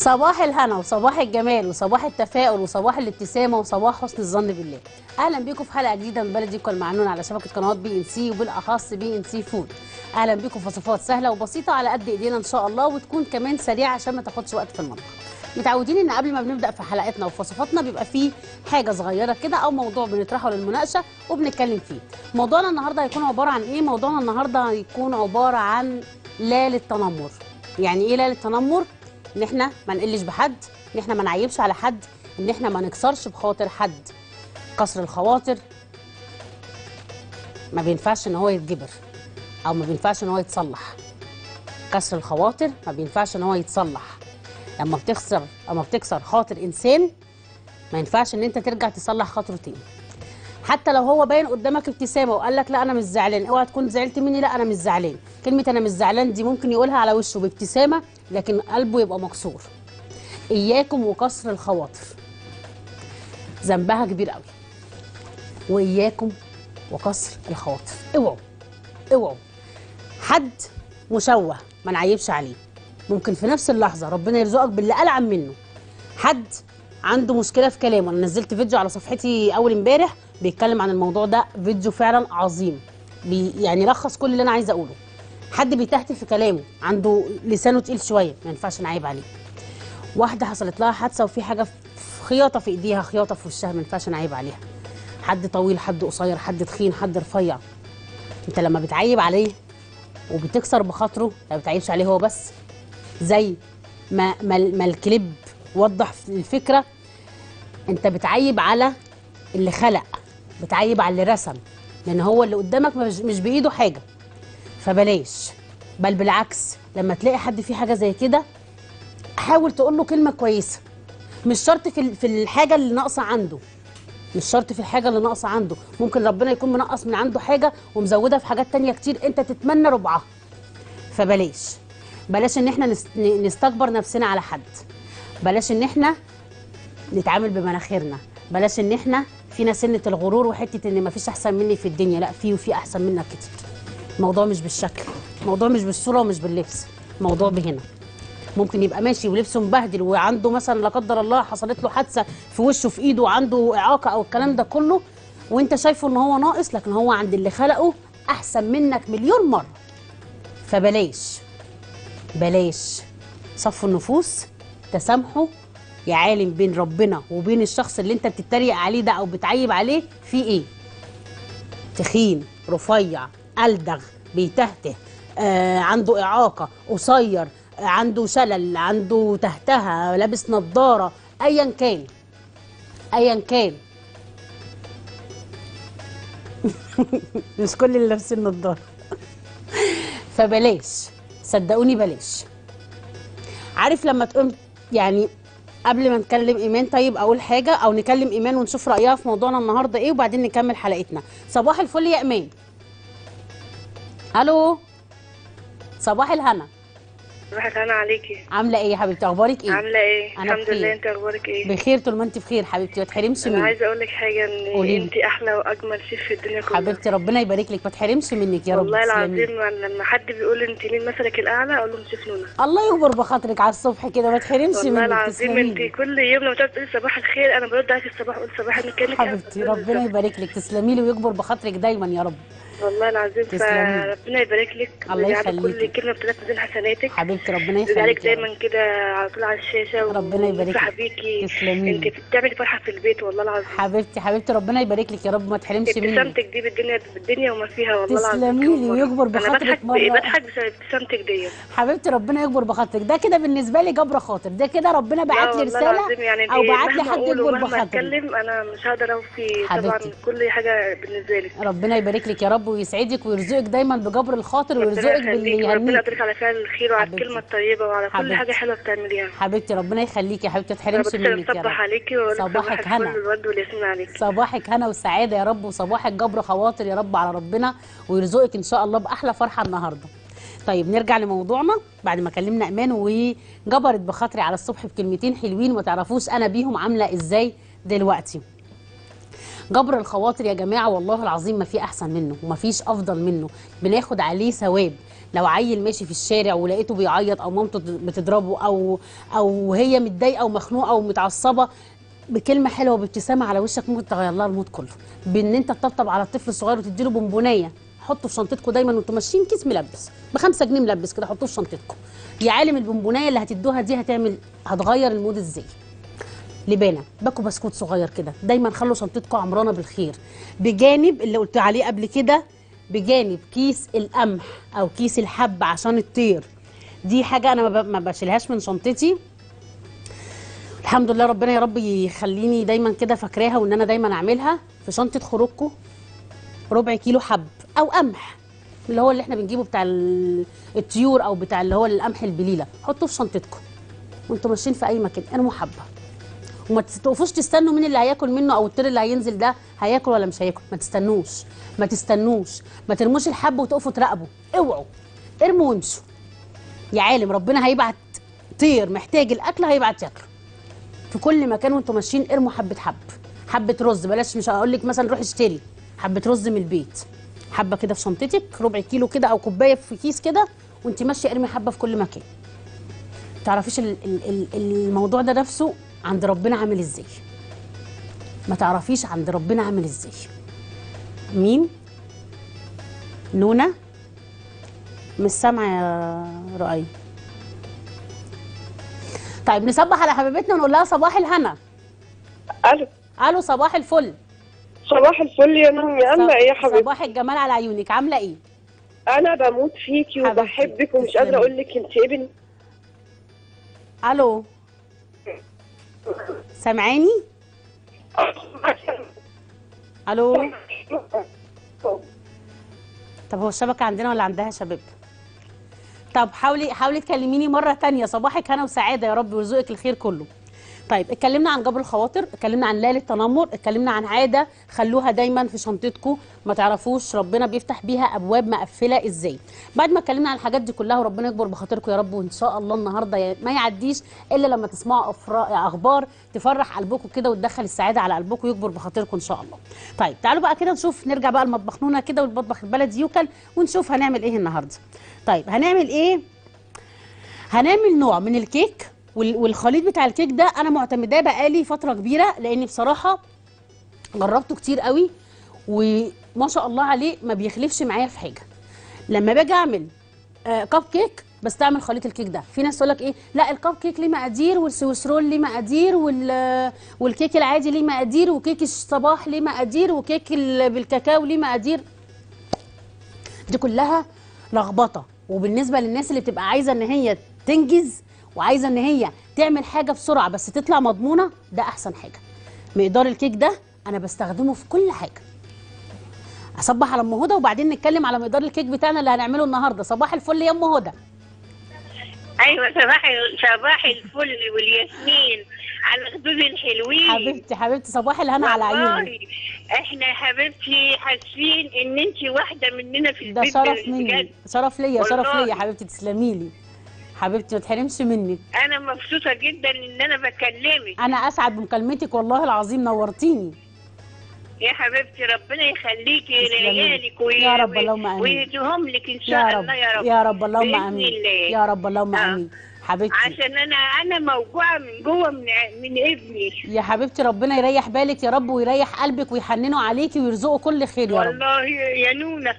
صباح الهنا وصباح الجمال وصباح التفاؤل وصباح الابتسامه وصباح حسن الظن بالله اهلا بيكم في حلقه جديده من بلدي والمعنون على شبكه قنوات بي ان سي وبالاخص بي ان سي فود اهلا بيكم في وصفات سهله وبسيطه على قد ايدينا ان شاء الله وتكون كمان سريعه عشان ما تاخدش وقت في المطبخ متعودين ان قبل ما بنبدا في حلقاتنا وفي وصفاتنا بيبقى فيه حاجه صغيره كده او موضوع بنطرحه للمناقشه وبنتكلم فيه موضوعنا النهارده هيكون عباره عن ايه موضوعنا النهارده هيكون عباره عن لا للتنمر يعني ايه لا للتنمر ان احنا ما نقلش بحد ان احنا ما نعيبش على حد ان احنا ما نكسرش بخاطر حد كسر الخواطر ما بينفعش ان هو يتجبر او ما بينفعش ان هو يتصلح كسر الخواطر ما بينفعش ان هو يتصلح لما بتخسر اما بتكسر خاطر انسان ما ينفعش ان انت ترجع تصلح خاطره تاني حتى لو هو باين قدامك ابتسامه وقال لك لا انا مش زعلان اوعى تكون زعلت مني لا انا مش زعلان كلمه انا مش زعلان دي ممكن يقولها على وشه بابتسامه لكن قلبه يبقى مكسور اياكم وكسر الخواطر ذنبها كبير قوي واياكم وكسر الخواطر اوعوا اوعوا حد مشوه ما نعيبش عليه ممكن في نفس اللحظه ربنا يرزقك باللي ألعن منه حد عنده مشكله في كلامه انا نزلت فيديو على صفحتي اول امبارح بيتكلم عن الموضوع ده فيديو فعلا عظيم بي يعني لخص كل اللي انا عايزه اقوله حد بيتهته في كلامه عنده لسانه تقيل شويه ما ينفعش نعيب عليه واحده حصلت لها حادثه وفي حاجه في خياطه في ايديها خياطه في وشها ما ينفعش نعيب عليها حد طويل حد قصير حد تخين حد رفيع انت لما بتعيب عليه وبتكسر بخاطره ما بتعيبش عليه هو بس زي ما ما, ما الكليب وضح في الفكره انت بتعيب على اللي خلق بتعيب على اللي رسم لان هو اللي قدامك مش, مش بايده حاجه فبلاش بل بالعكس لما تلاقي حد فيه حاجه زي كده حاول تقول له كلمه كويسه مش شرط في ال- في الحاجه اللي ناقصه عنده مش شرط في الحاجه اللي ناقصه عنده ممكن ربنا يكون منقص من عنده حاجه ومزودها في حاجات تانية كتير انت تتمنى ربعها فبلاش بلاش ان احنا نس- ن- نستكبر نفسنا على حد بلاش ان احنا نتعامل بمناخيرنا بلاش ان احنا فينا سنه الغرور وحته ان مفيش احسن مني في الدنيا لا في وفي احسن منك كتير الموضوع مش بالشكل الموضوع مش بالصوره ومش باللبس الموضوع بهنا ممكن يبقى ماشي ولبسه مبهدل وعنده مثلا لا قدر الله حصلت له حادثه في وشه في ايده وعنده اعاقه او الكلام ده كله وانت شايفه ان هو ناقص لكن هو عند اللي خلقه احسن منك مليون مره فبلاش بلاش صفوا النفوس تسامحوا يا عالم بين ربنا وبين الشخص اللي انت بتتريق عليه ده او بتعيب عليه في ايه تخين رفيع ألدغ بيتهته آه عنده إعاقة قصير آه عنده شلل عنده تهتها لابس نظارة أيا كان أيا كان مش كل اللي لابسين نظارة فبلاش صدقوني بلاش عارف لما تقوم يعني قبل ما نكلم ايمان طيب اقول حاجه او نكلم ايمان ونشوف رايها في موضوعنا النهارده ايه وبعدين نكمل حلقتنا صباح الفل يا ايمان الو صباح الهنا صباحك انا عليكي عامله ايه يا حبيبتي اخبارك ايه عامله ايه أنا الحمد بخير. لله انت اخبارك ايه بخير طول ما انت بخير حبيبتي ما تحرمش انا منك عايزه اقول لك حاجه ان قوليلي. انت احلى واجمل شيف في الدنيا كلها حبيبتي ربنا يبارك لك ما تحرمش منك يا رب والله تسلمي. العظيم أنا لما حد بيقول انت مين مثلك الاعلى اقول له شيف نونا الله يكبر بخاطرك على الصبح كده ما تحرمش والله منك العظيم تسلمي انت لي. كل يوم لما تقعد تقولي صباح الخير انا برد عليك الصباح اقول صباح الخير كانك حبيبتي ربنا يبارك لك تسلمي لي ويكبر بخاطرك دايما يا رب والله العظيم تسلمي. فربنا يبارك لك الله ويجعل يخليكي. كل كلمه بتلاقي في حسناتك حبيبتي ربنا يجعلك يخليك يا رب. دايما كده على طول على الشاشه ربنا يبارك لك. ويفرح بيكي تسلمي انت لي. بتعملي فرحه في البيت والله العظيم حبيبتي حبيبتي ربنا يبارك لك يا رب ما تحرمش مني ابتسامتك دي بالدنيا بالدنيا وما فيها والله العظيم تسلمي كم لي مرة. ويكبر انا بخاطرك بضحك مرة. بضحك بسبب ابتسامتك دي حبيبتي ربنا يكبر بخاطرك ده كده بالنسبه لي جبر خاطر ده كده ربنا بعت لي والله رساله العظيم يعني او دي بعت لي مهما حد أقول يكبر ومهما بخاطري اتكلم انا مش هقدر اوفي طبعا حبيبتي. كل حاجه بالنسبه لي ربنا يبارك لك يا رب ويسعدك ويرزقك دايما بجبر الخاطر ربنا ويرزقك باللي يخليك وربنا يهنيك يقدرك على فعل الخير وعلى حبيبتي. الكلمه الطيبه وعلى كل حبيبتي. حاجه حلوه بتعمليها حبيبتي ربنا يخليك يا حبيبتي ما انا تحرمش بس منك يا بصبح رب عليكي واقول لك صباحك صباح الفل هنا. والورد والياسمين عليك صباحك هنا والسعاده يا رب وصباحك جبر خواطر يا رب على ربنا ويرزقك ان شاء الله باحلى فرحه النهارده طيب نرجع لموضوعنا بعد ما كلمنا ايمان وجبرت بخاطري على الصبح بكلمتين حلوين ما تعرفوش انا بيهم عامله ازاي دلوقتي جبر الخواطر يا جماعه والله العظيم ما في احسن منه وما فيش افضل منه بناخد عليه ثواب لو عيل ماشي في الشارع ولقيته بيعيط او مامته بتضربه او او هي متضايقه ومخنوقه ومتعصبه بكلمه حلوه وبابتسامه على وشك ممكن تغير لها المود كله بان انت تطبطب على الطفل الصغير وتديله بونبونيه حطه في شنطتكم دايما وانتوا ماشيين كيس ملبس بخمسة جنيه ملبس كده حطوه في شنطتكم يا عالم البونبونيه اللي هتدوها دي هتعمل هتغير المود ازاي لبانه باكو بسكوت صغير كده دايما خلوا شنطتكم عمرانه بالخير بجانب اللي قلت عليه قبل كده بجانب كيس القمح او كيس الحب عشان الطير دي حاجه انا ما ب- ما بشيلهاش من شنطتي الحمد لله ربنا يا رب يخليني دايما كده فاكراها وان انا دايما اعملها في شنطه خروجكم ربع كيلو حب او قمح اللي هو اللي احنا بنجيبه بتاع ال- الطيور او بتاع اللي هو القمح البليله حطوه في شنطتكم وانتوا ماشيين في اي مكان ارموا حبه وما تقفوش تستنوا مين اللي هياكل منه او الطير اللي هينزل ده هياكل ولا مش هياكل ما تستنوش ما تستنوش ما ترموش الحب وتقفوا تراقبوا اوعوا ارموا وامشوا يا عالم ربنا هيبعت طير محتاج الاكل هيبعت ياكله في كل مكان وانتوا ماشيين ارموا حبه حب حبه رز بلاش مش هقول لك مثلا روح اشتري حبه رز من البيت حبه كده في شنطتك ربع كيلو كده او كوبايه في كيس كده وانت ماشيه ارمي حبه في كل مكان تعرفيش ال- ال- ال- الموضوع ده نفسه عند ربنا عامل ازاي ما تعرفيش عند ربنا عامل ازاي مين نونا مش سامعه يا رؤية طيب نصبح على حبيبتنا ونقول لها صباح الهنا الو الو صباح الفل صباح الفل يا نومي عامله ايه يا حبيبتي صباح الجمال على عيونك عامله ايه انا بموت فيكي حبيبتي، وبحبك ومش تسلمي. قادره اقول لك انت ايه بن... الو سامعاني الو طب هو الشبكه عندنا ولا عندها يا شباب طب حاولي حاولي تكلميني مره تانية صباحك هنا وسعاده يا رب ويرزقك الخير كله طيب اتكلمنا عن جبر الخواطر اتكلمنا عن ليله التنمر اتكلمنا عن عاده خلوها دايما في شنطتكم ما تعرفوش ربنا بيفتح بيها ابواب مقفله ازاي بعد ما اتكلمنا عن الحاجات دي كلها وربنا يكبر بخاطركم يا رب وان شاء الله النهارده يا- ما يعديش الا لما تسمعوا أفرا- اخبار تفرح قلبكم كده وتدخل السعاده على قلبكم ويكبر بخاطركم ان شاء الله طيب تعالوا بقى كده نشوف نرجع بقى المطبخ نونا كده والمطبخ البلدي يوكل ونشوف هنعمل ايه النهارده طيب هنعمل ايه هنعمل نوع من الكيك وال- والخليط بتاع الكيك ده انا معتمداه بقالي فتره كبيره لان بصراحه جربته كتير قوي وما شاء الله عليه ما بيخلفش معايا في حاجه لما باجي اعمل آه كب كيك بستعمل خليط الكيك ده في ناس تقول لك ايه لا الكب كيك ليه مقادير والسويس رول ليه مقادير وال والكيك العادي ليه مقادير وكيك الصباح ليه مقادير وكيك ال- بالكاكاو ليه مقادير دي كلها لخبطه وبالنسبه للناس اللي بتبقى عايزه ان هي تنجز وعايزه ان هي تعمل حاجه بسرعه بس تطلع مضمونه ده احسن حاجه مقدار الكيك ده انا بستخدمه في كل حاجه اصبح على ام هدى وبعدين نتكلم على مقدار الكيك بتاعنا اللي هنعمله النهارده صباح الفل يا ام هدى ايوه صباح صباح الفل والياسمين على خدود الحلوين حبيبتي حبيبتي صباح الهنا على عيوني والله احنا يا حبيبتي حاسين ان انت واحده مننا في ده البيت شرف مني بجد. شرف ليا شرف والله. ليا حبيبتي تسلمي لي حبيبتي ما تحرمش منك انا مبسوطه جدا ان انا بكلمك انا اسعد بمكالمتك والله العظيم نورتيني يا حبيبتي ربنا يخليكي تسلمي. لعيالك وي... يا رب اللهم آمين. ويديهم لك ان يا شاء رب الله يا رب يا رب اللهم بإذن امين الله. يا رب اللهم آه. امين حبيبتي عشان انا انا موجوعه من جوه من من ابني يا حبيبتي ربنا يريح بالك يا رب ويريح قلبك ويحننه عليكي ويرزقه كل خير يا رب والله يا نونا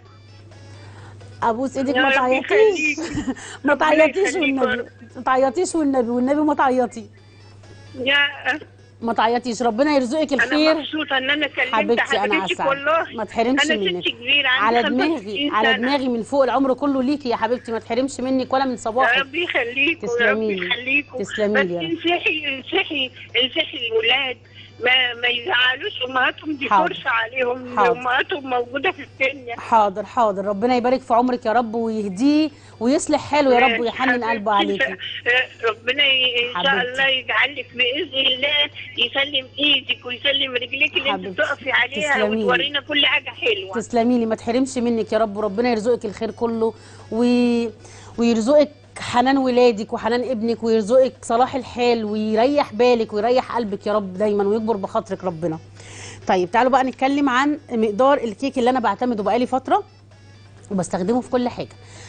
ابوس ايدك يا ما رب تعيطيش يخليك. ما ربنا تعيطيش يخليك يا والنبي رب. ما تعيطيش والنبي والنبي ما تعيطي يا ما تعيطيش ربنا يرزقك انا الخير مبسوطه ان انا كلمت حبيبتي انا حضرتك اسعد والله ما تحرمش انا منك ست كبيره على عندي دماغي 65 على سنة. دماغي من فوق العمر كله ليكي يا حبيبتي ما تحرمش منك ولا من يا صباحك رب يخليكم يا رب تسلمي لي. يخليكم تسلمي لي يا بس رب. انصحي انصحي انصحي الولاد ما ما يزعلوش امهاتهم دي حاضر. فرصه عليهم حاضر. امهاتهم موجوده في الدنيا حاضر حاضر ربنا يبارك في عمرك يا رب ويهديه ويصلح حاله يا رب ويحنن حبيبتي، قلبه عليكي ربنا ي- ان شاء حبيبتي. الله يجعلك باذن الله يسلم ايدك ويسلم رجليك اللي انت حبيبتي، بتقفي عليها تسلمي لي. وتورينا كل حاجه حلوه تسلمي لي ما تحرمش منك يا رب وربنا يرزقك الخير كله وي... ويرزقك حنان ولادك وحنان ابنك ويرزقك صلاح الحال ويريح بالك ويريح قلبك يا رب دايما ويكبر بخاطرك ربنا طيب تعالوا بقى نتكلم عن مقدار الكيك اللي انا بعتمده بقالي فتره وبستخدمه في كل حاجه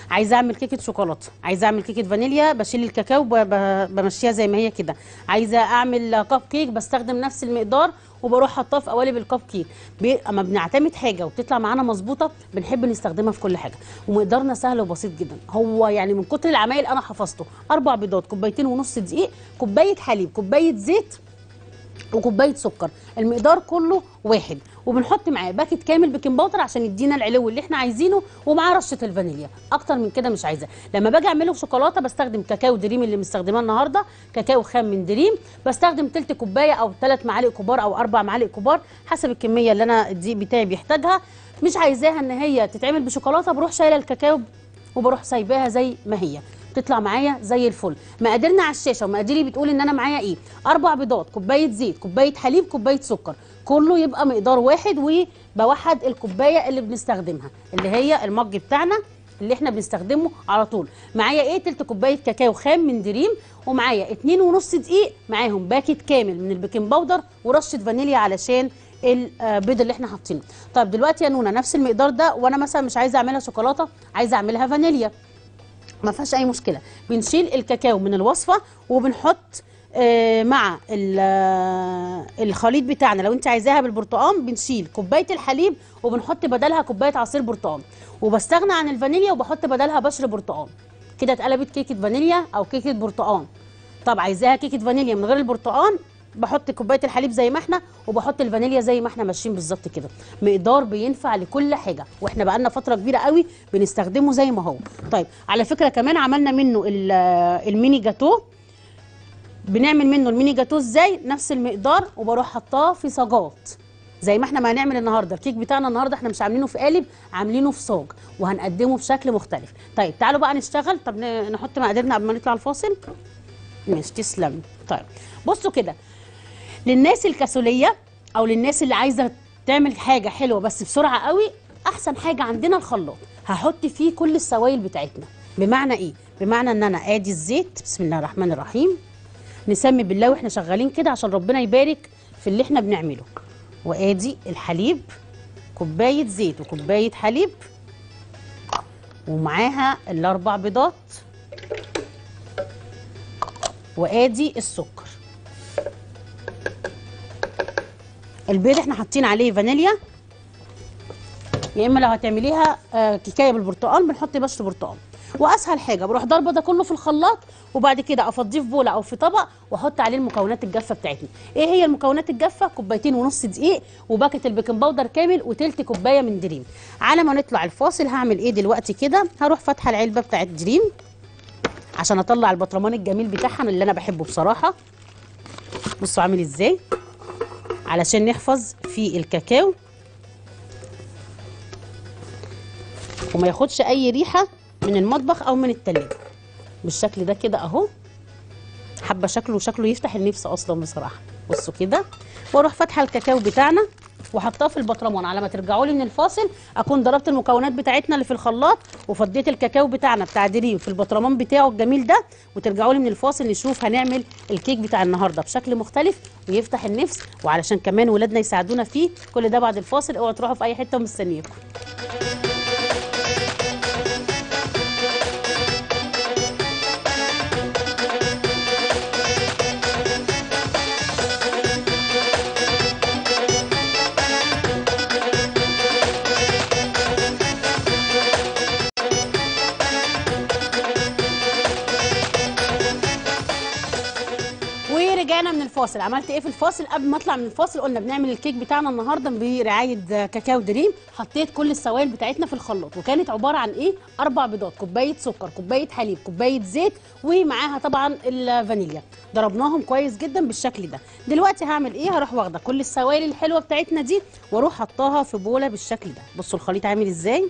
عايزه اعمل كيكه شوكولاته عايزه اعمل كيكه فانيليا بشيل الكاكاو ب- ب- بمشيها زي ما هي كده عايزه اعمل كاب كيك بستخدم نفس المقدار وبروح حاطاه في قوالب الكاب كيك بي- اما بنعتمد حاجه وبتطلع معانا مظبوطه بنحب نستخدمها في كل حاجه ومقدارنا سهل وبسيط جدا هو يعني من كتر العمايل انا حفظته اربع بيضات كوبايتين ونص دقيق كوبايه حليب كوبايه زيت وكوبايه سكر المقدار كله واحد وبنحط معاه باكت كامل بيكنج باودر عشان يدينا العلو اللي احنا عايزينه ومعاه رشه الفانيليا اكتر من كده مش عايزاه لما باجي اعمله شوكولاته بستخدم كاكاو دريم اللي مستخدماه النهارده كاكاو خام من دريم بستخدم تلت كوبايه او ثلاث معالق كبار او اربع معالق كبار حسب الكميه اللي انا الدقيق بتاعي بيحتاجها مش عايزاها ان هي تتعمل بشوكولاته بروح شايله الكاكاو وبروح سايباها زي ما هي تطلع معايا زي الفل مقاديرنا على الشاشه ومقاديري بتقول ان انا معايا ايه اربع بيضات كوبايه زيت كوبايه حليب كوبايه سكر كله يبقى مقدار واحد وبوحد الكوبايه اللي بنستخدمها اللي هي المج بتاعنا اللي احنا بنستخدمه على طول معايا ايه تلت كوبايه كاكاو خام من دريم ومعايا اتنين ونص دقيق معاهم باكت كامل من البيكنج باودر ورشه فانيليا علشان البيض اللي احنا حاطينه طب دلوقتي يا نونا نفس المقدار ده وانا مثلا مش عايزه اعملها شوكولاته عايزه اعملها فانيليا ما فيهاش اي مشكله بنشيل الكاكاو من الوصفه وبنحط آه، مع ال- آه، الخليط بتاعنا لو انت عايزاها بالبرتقال بنشيل كوبايه الحليب وبنحط بدلها كوبايه عصير برتقال وبستغنى عن الفانيليا وبحط بدلها بشر برتقال كده اتقلبت كيكه فانيليا او كيكه برتقال طب عايزاها كيكه فانيليا من غير البرتقال بحط كوبايه الحليب زي ما احنا وبحط الفانيليا زي ما احنا ماشيين بالظبط كده مقدار بينفع لكل حاجه واحنا بقالنا فتره كبيره قوي بنستخدمه زي ما هو طيب على فكره كمان عملنا منه ال- الميني جاتو بنعمل منه الميني جاتو ازاي نفس المقدار وبروح حطاه في صاجات زي ما احنا ما هنعمل النهارده الكيك بتاعنا النهارده احنا مش عاملينه في قالب عاملينه في صاج وهنقدمه بشكل مختلف طيب تعالوا بقى نشتغل طب ن- نحط مقاديرنا قبل ما نطلع الفاصل ماشي تسلم طيب بصوا كده للناس الكسوليه او للناس اللي عايزه تعمل حاجه حلوه بس بسرعه قوي احسن حاجه عندنا الخلاط هحط فيه كل السوائل بتاعتنا بمعنى ايه بمعنى ان انا ادي الزيت بسم الله الرحمن الرحيم نسمي بالله واحنا شغالين كده عشان ربنا يبارك في اللي احنا بنعمله وادي الحليب كوبايه زيت وكوبايه حليب ومعاها الاربع بيضات وادي السكر البيض احنا حاطين عليه فانيليا يا اما لو هتعمليها آه، كيكايه بالبرتقال بنحط بشر برتقال واسهل حاجه بروح ضربه ده كله في الخلاط وبعد كده افضيه في بوله او في طبق واحط عليه المكونات الجافه بتاعتنا ايه هي المكونات الجافه كوبايتين ونص دقيق وباكت البيكنج باودر كامل وتلت كوبايه من دريم على ما نطلع الفاصل هعمل ايه دلوقتي كده هروح فاتحه العلبه بتاعت دريم عشان اطلع البطرمان الجميل بتاعها اللي انا بحبه بصراحه بصوا عامل ازاي علشان نحفظ فيه الكاكاو وما ياخدش اي ريحه من المطبخ او من التلاجة بالشكل ده كده اهو حابه شكله شكله يفتح النفس اصلا بصراحه بصوا كده واروح فاتحه الكاكاو بتاعنا وحطاه في البطرمان على ما ترجعوا لي من الفاصل اكون ضربت المكونات بتاعتنا اللي في الخلاط وفضيت الكاكاو بتاعنا بتاع دريم في البطرمان بتاعه الجميل ده وترجعوا لي من الفاصل نشوف هنعمل الكيك بتاع النهارده بشكل مختلف ويفتح النفس وعلشان كمان ولادنا يساعدونا فيه كل ده بعد الفاصل اوعوا تروحوا في اي حته ومستنيكم ورجعنا من الفاصل عملت ايه في الفاصل قبل ما اطلع من الفاصل قلنا بنعمل الكيك بتاعنا النهارده برعايه كاكاو دريم حطيت كل السوائل بتاعتنا في الخلاط وكانت عباره عن ايه اربع بيضات كوبايه سكر كوبايه حليب كوبايه زيت ومعاها طبعا الفانيليا ضربناهم كويس جدا بالشكل ده دلوقتي هعمل ايه هروح واخده كل السوائل الحلوه بتاعتنا دي واروح حطاها في بوله بالشكل ده بصوا الخليط عامل ازاي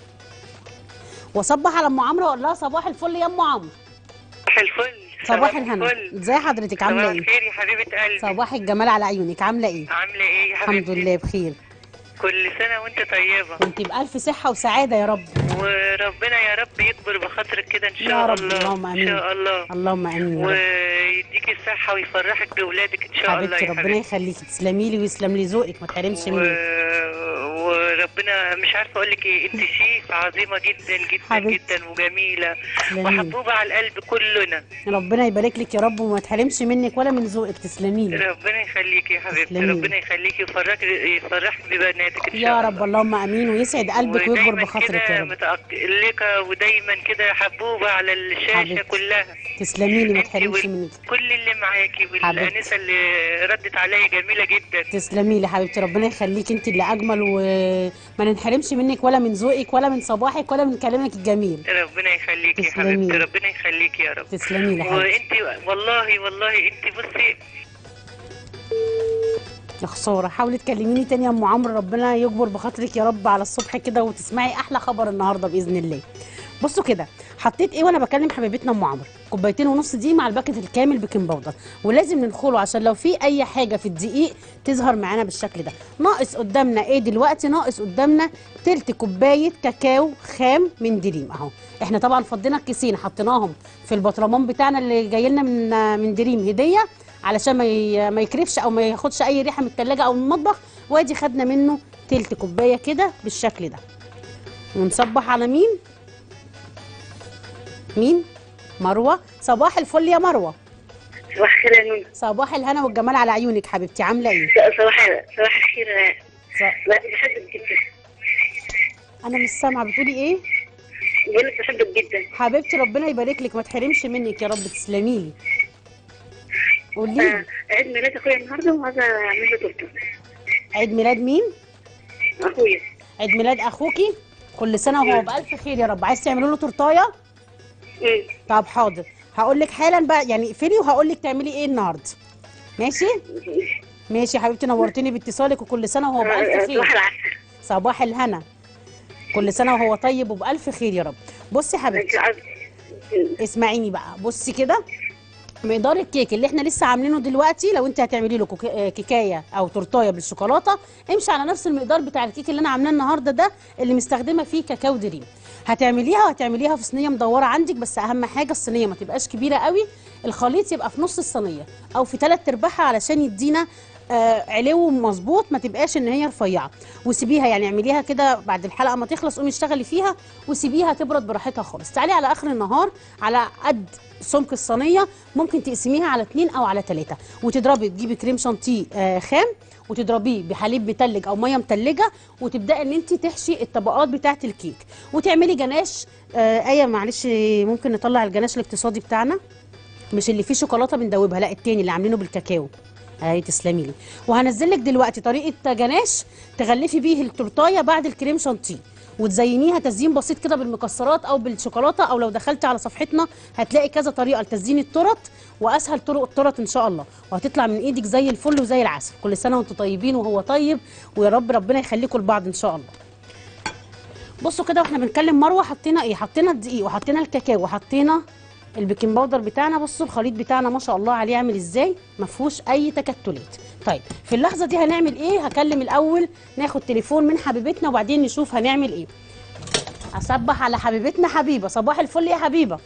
واصبح على ام عمرو واقول لها صباح الفل يا ام عمرو صباح الفل صباح الهنا الفل. ازاي حضرتك عامله صباح ايه الخير يا حبيبه قلبي صباح الجمال على عيونك عامله ايه عامله ايه يا حبيبتي الحمد لله بخير كل سنه وانت طيبه وانت بالف صحه وسعاده يا رب وربنا يا رب يكبر بخاطرك كده ان شاء يا رب، الله اللهم آمين. ان شاء الله اللهم امين يا رب ويديك الصحه ويفرحك باولادك ان شاء الله حبيبتي يا ربنا حبيبتي يخليكي تسلمي لي ويسلم لي ذوقك ما تحرمش و... مني وربنا ربنا مش عارفه اقول لك ايه انت شيف عظيمه جدا جدا حبيبتي. جدا وجميله تسلمي. وحبوبه على القلب كلنا ربنا يبارك لك يا رب وما تحرمش منك ولا من ذوقك تسلمي لي ربنا يخليكي يا حبيبتي تسلمي. ربنا يخليكي ويفرحك يفرحك ببناتك ان شاء يا الله رب اللهم امين ويسعد قلبك ويكبر ودايما بخاطرك كده يا رب متألقة ودايما كده حبوبة على الشاشة حبيبتي. كلها تسلمي لي ما انت تحرمش وال- منك كل اللي معاكي حبيبتي. والأنسة اللي ردت عليا جميلة جدا تسلمي لي حبيبتي ربنا يخليك انت اللي اجمل وما ننحرمش منك ولا من ذوقك ولا من صباحك ولا من كلامك الجميل ربنا يخليكي يا تسلمي. حبيبتي ربنا يخليكي يا رب تسلمي لي حبيبتي وانت والله والله انت بصي يا خساره حاولي تكلميني تاني يا ام عمرو ربنا يجبر بخاطرك يا رب على الصبح كده وتسمعي احلى خبر النهارده باذن الله بصوا كده حطيت ايه وانا بكلم حبيبتنا ام عمرو كوبايتين ونص دي مع الباكت الكامل بيكنج باودر ولازم ندخله عشان لو في اي حاجه في الدقيق تظهر معانا بالشكل ده ناقص قدامنا ايه دلوقتي ناقص قدامنا تلت كوبايه كاكاو خام من دريم اهو احنا طبعا فضينا الكيسين حطيناهم في البطرمان بتاعنا اللي جاي لنا من من دريم هديه علشان ما ي- ما يكرفش او ما ياخدش اي ريحه من التلاجة او من المطبخ وادي خدنا منه تلت كوبايه كده بالشكل ده ونصبح على مين مين مروه صباح الفل يا مروه صباح الخير يا نونو صباح الهنا والجمال على عيونك حبيبتي عامله ايه صباح صباح الخير ص- لا بحبك جدا انا مش سامعه بتقولي ايه بقول لك بحبك جدا حبيبتي ربنا يبارك لك ما تحرمش منك يا رب تسلمي لي قولي لي آه، عيد ميلاد اخويا النهارده وعايزه اعمل له تورته عيد ميلاد مين اخويا عيد ميلاد اخوكي كل سنه وهو بالف خير يا رب عايز تعملوا له تورتايه مم. طب حاضر هقول لك حالا بقى يعني اقفلي وهقول لك تعملي ايه النهارده ماشي ماشي يا حبيبتي نورتني باتصالك وكل سنه وهو بالف آه، خير صباح العسل صباح الهنا كل سنه وهو طيب وبالف خير يا رب بصي يا انت حبيبتي عايز- اسمعيني بقى بصي كده مقدار الكيك اللي احنا لسه عاملينه دلوقتي لو انت هتعملي له كوك- آه، كيكايه او تورتايه بالشوكولاته امشي على نفس المقدار بتاع الكيك اللي انا عاملاه النهارده ده اللي مستخدمه فيه كاكاو دريم هتعمليها وهتعمليها في صينيه مدوره عندك بس اهم حاجه الصينيه ما تبقاش كبيره قوي الخليط يبقى في نص الصينيه او في ثلاث ارباعها علشان يدينا آه علو مظبوط ما تبقاش ان هي رفيعه وسيبيها يعني اعمليها كده بعد الحلقه ما تخلص قومي اشتغلي فيها وسيبيها تبرد براحتها خالص تعالي على اخر النهار على قد سمك الصينيه ممكن تقسميها على اتنين او على ثلاثه وتضربي تجيبي كريم شانتيه آه خام وتضربيه بحليب متلج او ميه متلجه وتبداي ان انت تحشي الطبقات بتاعه الكيك وتعملي جناش آه ايه معلش ممكن نطلع الجناش الاقتصادي بتاعنا مش اللي فيه شوكولاته بندوبها لا التاني اللي عاملينه بالكاكاو اهي تسلمي لي وهنزل لك دلوقتي طريقه جناش تغلفي بيه التورتايه بعد الكريم شانتيه وتزينيها تزيين بسيط كده بالمكسرات او بالشوكولاته او لو دخلتي على صفحتنا هتلاقي كذا طريقه لتزيين التورت واسهل طرق التورت ان شاء الله وهتطلع من ايدك زي الفل وزي العسل كل سنه وانتم طيبين وهو طيب ويا رب ربنا يخليكم لبعض ان شاء الله بصوا كده واحنا بنتكلم مروه حطينا ايه حطينا الدقيق وحطينا الكاكاو وحطينا البيكنج باودر بتاعنا بصوا الخليط بتاعنا ما شاء الله عليه عامل ازاي ما فيهوش اي تكتلات طيب في اللحظه دي هنعمل ايه هكلم الاول ناخد تليفون من حبيبتنا وبعدين نشوف هنعمل ايه اصبح على حبيبتنا حبيبه صباح الفل يا حبيبه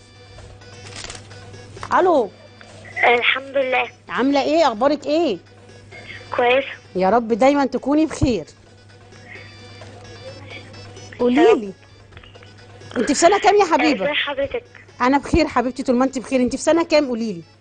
الو الحمد لله عامله ايه اخبارك ايه كويسه يا رب دايما تكوني بخير قولي لي انت في سنه كام يا حبيبه ازي حضرتك انا بخير حبيبتي طول ما انت بخير انت في سنه كام قولي لي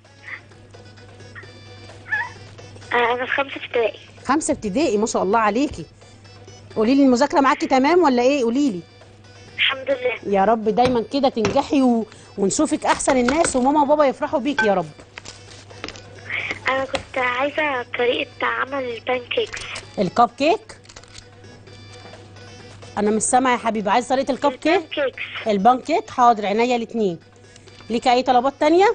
آه، انا في خمسه ابتدائي خمسه ابتدائي ما شاء الله عليكي قولي لي المذاكره معاكي تمام ولا ايه قولي لي الحمد لله يا رب دايما كده تنجحي و... ونشوفك احسن الناس وماما وبابا يفرحوا بيك يا رب انا كنت عايزه طريقه عمل البان كيكس الكب كيك انا مش سامعه يا حبيبي عايز طريقه الكب البان كيك كيكس البان كيك حاضر عينيا الاثنين ليكي اي طلبات تانية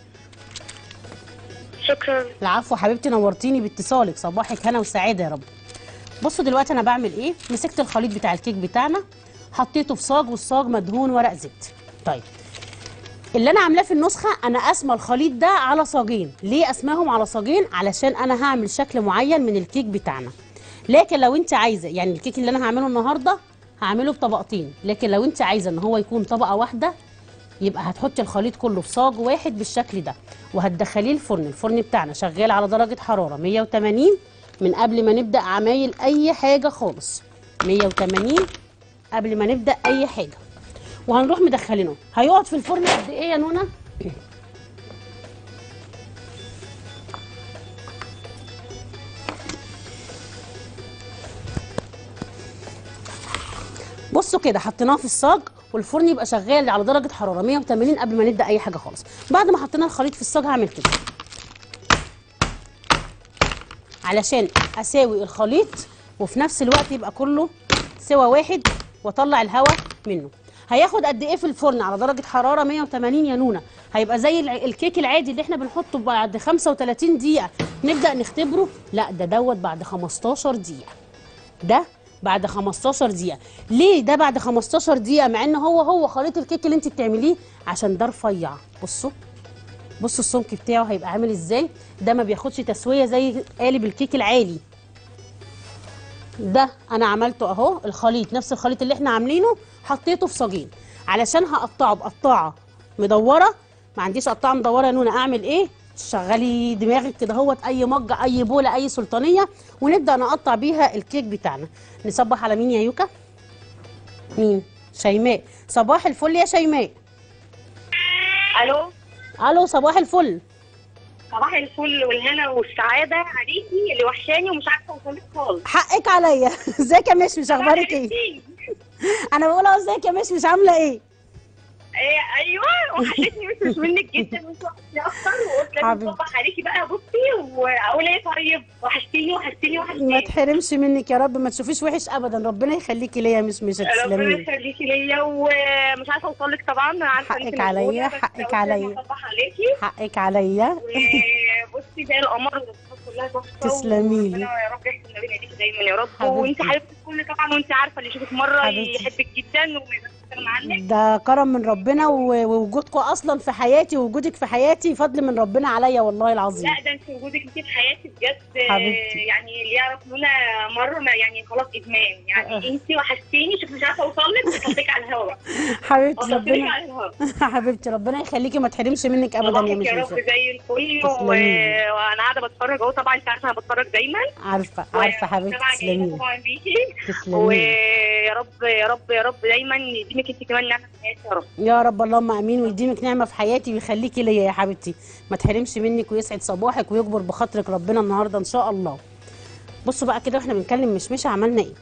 شكرا العفو حبيبتي نورتيني باتصالك صباحك هنا وسعاده يا رب بصوا دلوقتي انا بعمل ايه مسكت الخليط بتاع الكيك بتاعنا حطيته في صاج والصاج مدهون ورق زبت طيب اللي انا عاملاه في النسخه انا قاسمه الخليط ده على صاجين ليه قاسماهم على صاجين علشان انا هعمل شكل معين من الكيك بتاعنا لكن لو انت عايزه يعني الكيك اللي انا هعمله النهارده هعمله بطبقتين لكن لو انت عايزه ان هو يكون طبقه واحده يبقى هتحطي الخليط كله في صاج واحد بالشكل ده وهتدخليه الفرن الفرن بتاعنا شغال على درجه حراره 180 من قبل ما نبدا عمايل اي حاجه خالص 180 قبل ما نبدا اي حاجه وهنروح مدخلينه هيقعد في الفرن قد ايه يا نونا بصوا كده حطيناه في الصاج والفرن يبقى شغال على درجه حراره 180 قبل ما نبدا اي حاجه خالص بعد ما حطينا الخليط في الصاج هعمل كده علشان اساوي الخليط وفي نفس الوقت يبقى كله سوا واحد واطلع الهواء منه هياخد قد ايه في الفرن على درجه حراره 180 يا نونا هيبقى زي الع- الكيك العادي اللي احنا بنحطه بعد 35 دقيقه نبدا نختبره لا ده دوت بعد 15 دقيقه ده بعد 15 دقيقة ليه ده بعد 15 دقيقة مع ان هو هو خليط الكيك اللي انت بتعمليه عشان ده رفيع بصوا بصوا السمك بتاعه هيبقى عامل ازاي ده ما بياخدش تسوية زي قالب الكيك العالي ده انا عملته اهو الخليط نفس الخليط اللي احنا عاملينه حطيته في صاجين علشان هقطعه بقطاعه مدوره ما عنديش قطاعه مدوره يا نونا اعمل ايه شغلي دماغك كده اهوت اي مجه اي بوله اي سلطانيه ونبدا نقطع بيها الكيك بتاعنا نصبح على مين يا يوكا مين شيماء صباح الفل يا شيماء الو الو صباح الفل صباح الفل والهنا والسعاده عليكي اللي وحشاني ومش عارفه اوصلك خالص حقك عليا ازيك يا مشمش اخبارك ايه انا بقول اهو ازيك يا مشمش عامله ايه ايه ايوه وحشتني مش مش منك جدا مش وحشتني اكتر وقلت لازم حبيبتي. اصبح عليكي بقى بصي واقول ايه طيب وحشتيني وحشتيني ما وحشتيني تحرمش منك يا رب ما تشوفيش وحش ابدا ربنا يخليكي ليا يا مشمش ربنا تسلمي يخليكي ليا ومش عارفه اوصل لك طبعا أنا عارفه حقك إنتي عليا، مشغولة، بس حقك قلت عليا. لازم اصبح عليكي حقك عليا وبصي زي القمر والصفات كلها تحفه تسلمي لي. وربنا يا رب يحسن ما بين ايديكي دايما يا رب حبيبتي. وانت حبيبتي الكل طبعا وانت عارفه اللي يشوفك مره حبيبتي. يحبك جدا وما يقدرش يستغنى عنك ده كرم من ربنا و- ووجودكم اصلا في حياتي ووجودك في حياتي فضل من ربنا عليا والله العظيم لا ده انت وجودك انت في حياتي بجد حبيبتي. يعني اللي يعرف منى مره ما يعني خلاص ادمان يعني انت وحشتيني شوف مش عارفه اوصل لك وصلتك على الهواء حبيبتي وصلت لك ربنا على الهواء حبيبتي ربنا يخليكي ما تحرمش منك ابدا يا صباحك يا رب مشمش زي الفل و- تسلمي. وانا قاعده بتفرج اهو طبعا انت عارفه انا بتفرج دايما عارفه عارفه حبيبتي وطبعاً جاية تسلمي طبعا بيكي تسلمي ويا رب يا رب يا رب دايما يديمك انت كمان نعمه في حياتي يا رب يا رب اللهم امين ويديمك نعمه في حياتي ويخليكي ليا يا حبيبتي ما تحرمش منك ويسعد صباحك ويكبر بخاطرك ربنا النهارده ان شاء الله بصوا بقى كده واحنا بنتكلم مشمشه عملنا ايه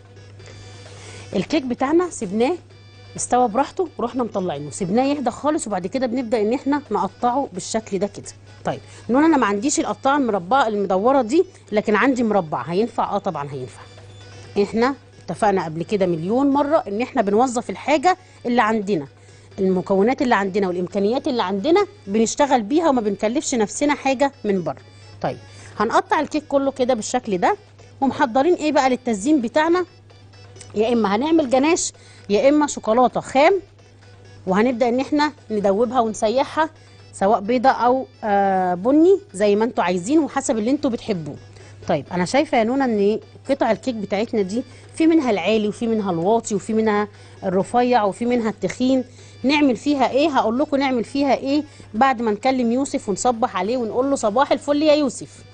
الكيك بتاعنا سيبناه استوى براحته ورحنا مطلعينه سيبناه يهدى خالص وبعد كده بنبدا ان احنا نقطعه بالشكل ده كده طيب نقول انا ما عنديش القطاعه المربعه المدوره دي لكن عندي مربع هينفع اه طبعا هينفع احنا اتفقنا قبل كده مليون مره ان احنا بنوظف الحاجه اللي عندنا المكونات اللي عندنا والامكانيات اللي عندنا بنشتغل بيها وما بنكلفش نفسنا حاجه من بره طيب هنقطع الكيك كله كده بالشكل ده ومحضرين ايه بقى للتزيين بتاعنا يا اما هنعمل جناش يا اما شوكولاته خام وهنبدا ان احنا ندوبها ونسيحها سواء بيضه او آه بني زي ما انتوا عايزين وحسب اللي انتوا بتحبوه طيب انا شايفه يا نونا ان قطع الكيك بتاعتنا دي في منها العالي وفي منها الواطي وفي منها الرفيع وفي منها التخين نعمل فيها ايه هقول لكم نعمل فيها ايه بعد ما نكلم يوسف ونصبح عليه ونقول له صباح الفل يا يوسف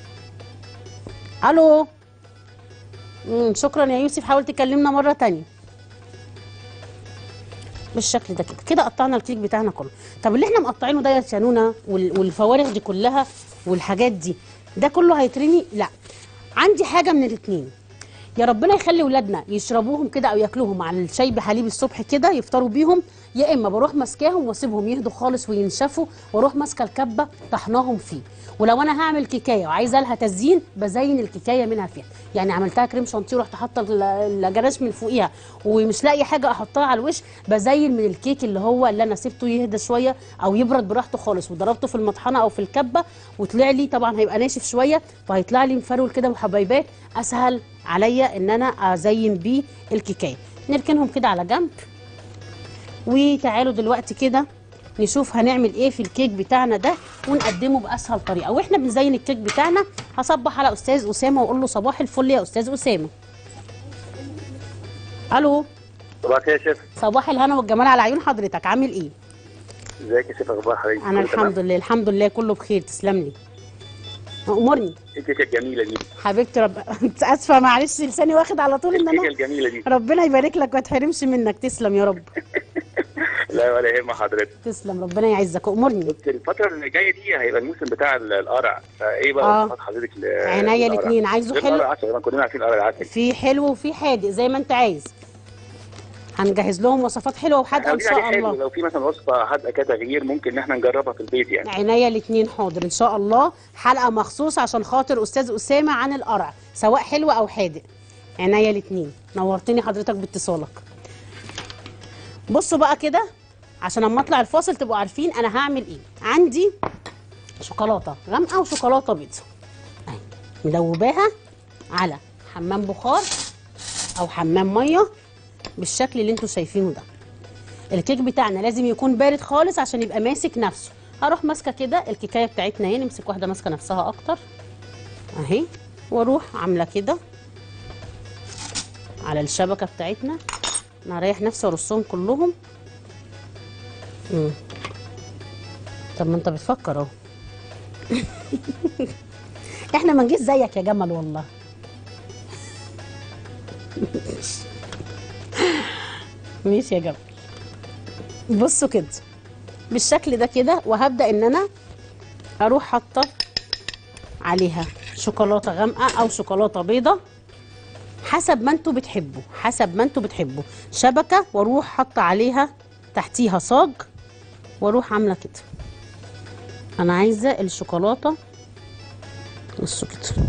الو مم شكرا يا يوسف حاول تكلمنا مره تانية بالشكل ده كده كده قطعنا الكيك بتاعنا كله طب اللي احنا مقطعينه ده يا شانونا وال- والفوارغ دي كلها والحاجات دي ده كله هيترمي لا عندي حاجه من الاثنين يا ربنا يخلي ولادنا يشربوهم كده او ياكلوهم مع الشاي بحليب الصبح كده يفطروا بيهم يا اما بروح ماسكاهم واسيبهم يهدوا خالص وينشفوا واروح ماسكه الكبه طحناهم فيه ولو انا هعمل كيكايه وعايزه لها تزيين بزين الكيكايه منها فيها يعني عملتها كريم شانتيه ورحت حاطه ال- الجلاش من فوقيها ومش لاقي حاجه احطها على الوش بزين من الكيك اللي هو اللي انا سبته يهدى شويه او يبرد براحته خالص وضربته في المطحنه او في الكبه وطلع لي طبعا هيبقى ناشف شويه فهيطلع لي مفرول كده وحبايبات اسهل عليا ان انا ازين بيه الكيكايه نركنهم كده على جنب وتعالوا دلوقتي كده نشوف هنعمل ايه في الكيك بتاعنا ده ونقدمه باسهل طريقه واحنا بنزين الكيك بتاعنا هصبح على استاذ اسامه واقول له صباح الفل يا استاذ اسامه الو صباحك يا شيف صباح الهنا والجمال على عيون حضرتك عامل ايه ازيك يا شيف اخبار حضرتك انا كله تمام؟ الحمد لله الحمد لله كله بخير تسلم لي امرني الكيكه الجميله دي حبيبتي رب اسفه معلش لساني واخد على طول ان الكيكه انا الجميله دي ربنا يبارك لك وما تحرمش منك تسلم يا رب لا ولا يهم حضرتك تسلم ربنا يعزك امرني بص الفتره اللي جايه دي هيبقى الموسم بتاع ال- القرع فايه آه. بقى وصفات حضرتك ل- عينيا للقرع؟ الاتنين. عايزه غير حلو؟ القرع العسل طبعا كلنا عارفين القرع العسل في حلو وفي حادق زي ما انت عايز هنجهز لهم وصفات حلوه وحادقه ان عاوزين عليه شاء حلو الله لو في مثلا وصفه حادقه كتغيير ممكن ان احنا نجربها في البيت يعني عينيا الاتنين حاضر ان شاء الله حلقه مخصوص عشان خاطر استاذ اسامه عن القرع سواء حلو او حادق عينيا الاتنين نورتني حضرتك باتصالك بصوا بقى كده عشان اما اطلع الفاصل تبقوا عارفين انا هعمل ايه عندي شوكولاته غامقه وشوكولاته بيضاء اهي مدوباها على حمام بخار او حمام ميه بالشكل اللي انتوا شايفينه ده الكيك بتاعنا لازم يكون بارد خالص عشان يبقى ماسك نفسه هروح ماسكه كده الكيكايه بتاعتنا اهي نمسك واحده ماسكه نفسها اكتر اهي واروح عامله كده على الشبكه بتاعتنا انا هريح نفسي وارصهم كلهم مم. طب ما انت بتفكر اهو احنا ما نجيش زيك يا جمل والله ماشي يا جمل بصوا كده بالشكل ده كده وهبدا ان انا اروح حاطه عليها شوكولاته غامقه او شوكولاته بيضه حسب ما انتوا بتحبوا حسب ما انتوا بتحبوا شبكه واروح حاطه عليها تحتيها صاج واروح عامله كده انا عايزه الشوكولاته بصوا كده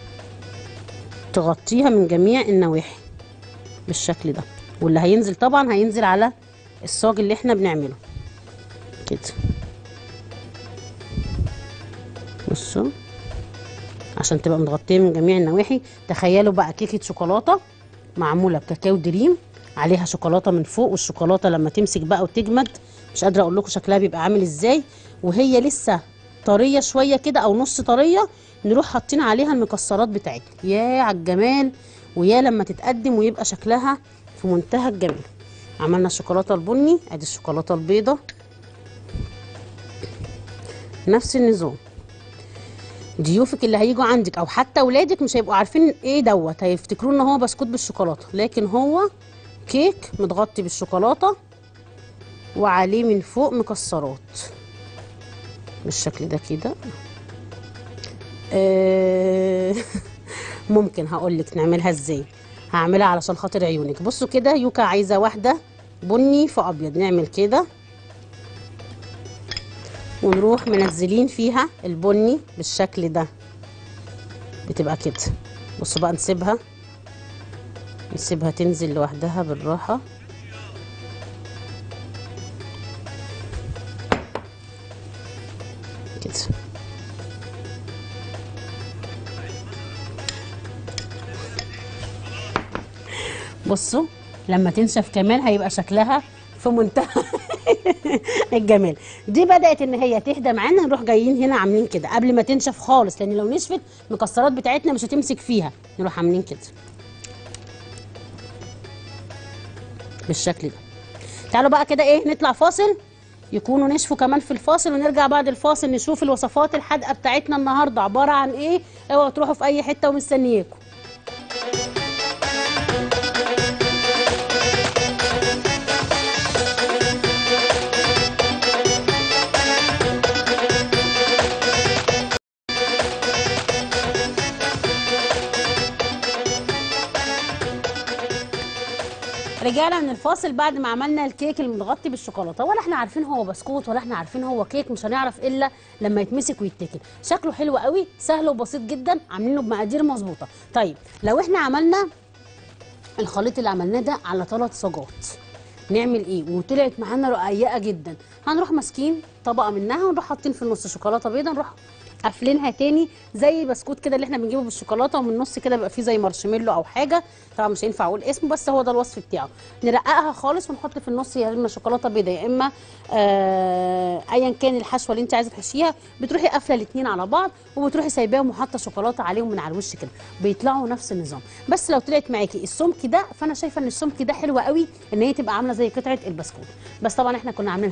تغطيها من جميع النواحي بالشكل ده واللي هينزل طبعا هينزل على الصاج اللي احنا بنعمله كده بصوا عشان تبقى متغطيه من جميع النواحي تخيلوا بقى كيكه شوكولاته معموله بكاكاو دريم عليها شوكولاته من فوق والشوكولاته لما تمسك بقى وتجمد مش قادره اقول لكم شكلها بيبقى عامل ازاي وهي لسه طريه شويه كده او نص طريه نروح حاطين عليها المكسرات بتاعتنا يا على الجمال ويا لما تتقدم ويبقى شكلها في منتهى الجمال عملنا الشوكولاته البني ادي الشوكولاته البيضه نفس النظام ضيوفك اللي هيجوا عندك او حتى اولادك مش هيبقوا عارفين ايه دوت هيفتكروا ان هو بسكوت بالشوكولاته لكن هو كيك متغطي بالشوكولاته وعليه من فوق مكسرات بالشكل ده كده آه، ممكن هقول لك نعملها ازاي هعملها علشان خاطر عيونك بصوا كده يوكا عايزه واحده بني في ابيض نعمل كده ونروح منزلين فيها البني بالشكل ده بتبقى كده بصوا بقى نسيبها نسيبها تنزل لوحدها بالراحه كده بصوا لما تنشف كمان هيبقى شكلها في منتهى الجمال دي بدات ان هي تهدى معانا نروح جايين هنا عاملين كده قبل ما تنشف خالص لان لو نشفت المكسرات بتاعتنا مش هتمسك فيها نروح عاملين كده بالشكل ده تعالوا بقى كده ايه نطلع فاصل يكونوا نشفوا كمان في الفاصل ونرجع بعد الفاصل نشوف الوصفات الحادقه بتاعتنا النهارده عباره عن ايه اوعوا تروحوا في اي حته ومستنياكم رجعنا من الفاصل بعد ما عملنا الكيك المتغطي بالشوكولاته ولا احنا عارفين هو بسكوت ولا احنا عارفين هو كيك مش هنعرف الا لما يتمسك ويتاكل شكله حلو قوي سهل وبسيط جدا عاملينه بمقادير مظبوطه طيب لو احنا عملنا الخليط اللي عملناه ده على ثلاث صاجات نعمل ايه وطلعت معانا رقيقه جدا هنروح ماسكين طبقه منها ونروح حاطين في النص شوكولاته بيضاء نروح قافلينها تاني زي البسكوت كده اللي احنا بنجيبه بالشوكولاته ومن النص كده بيبقى فيه زي مارشميلو او حاجه طبعا مش هينفع اقول اسمه بس هو ده الوصف بتاعه نرققها خالص ونحط في النص يا اما شوكولاته بيضاء يا اما آه ايا كان الحشوه اللي انت عايزه تحشيها بتروحي قافله الاثنين على بعض وبتروحي سايباهم وحاطه شوكولاته عليهم من على الوش كده بيطلعوا نفس النظام بس لو طلعت معاكي السمك ده فانا شايفه ان السمك ده حلو قوي ان هي تبقى عامله زي قطعه البسكوت بس طبعا احنا كنا عاملينها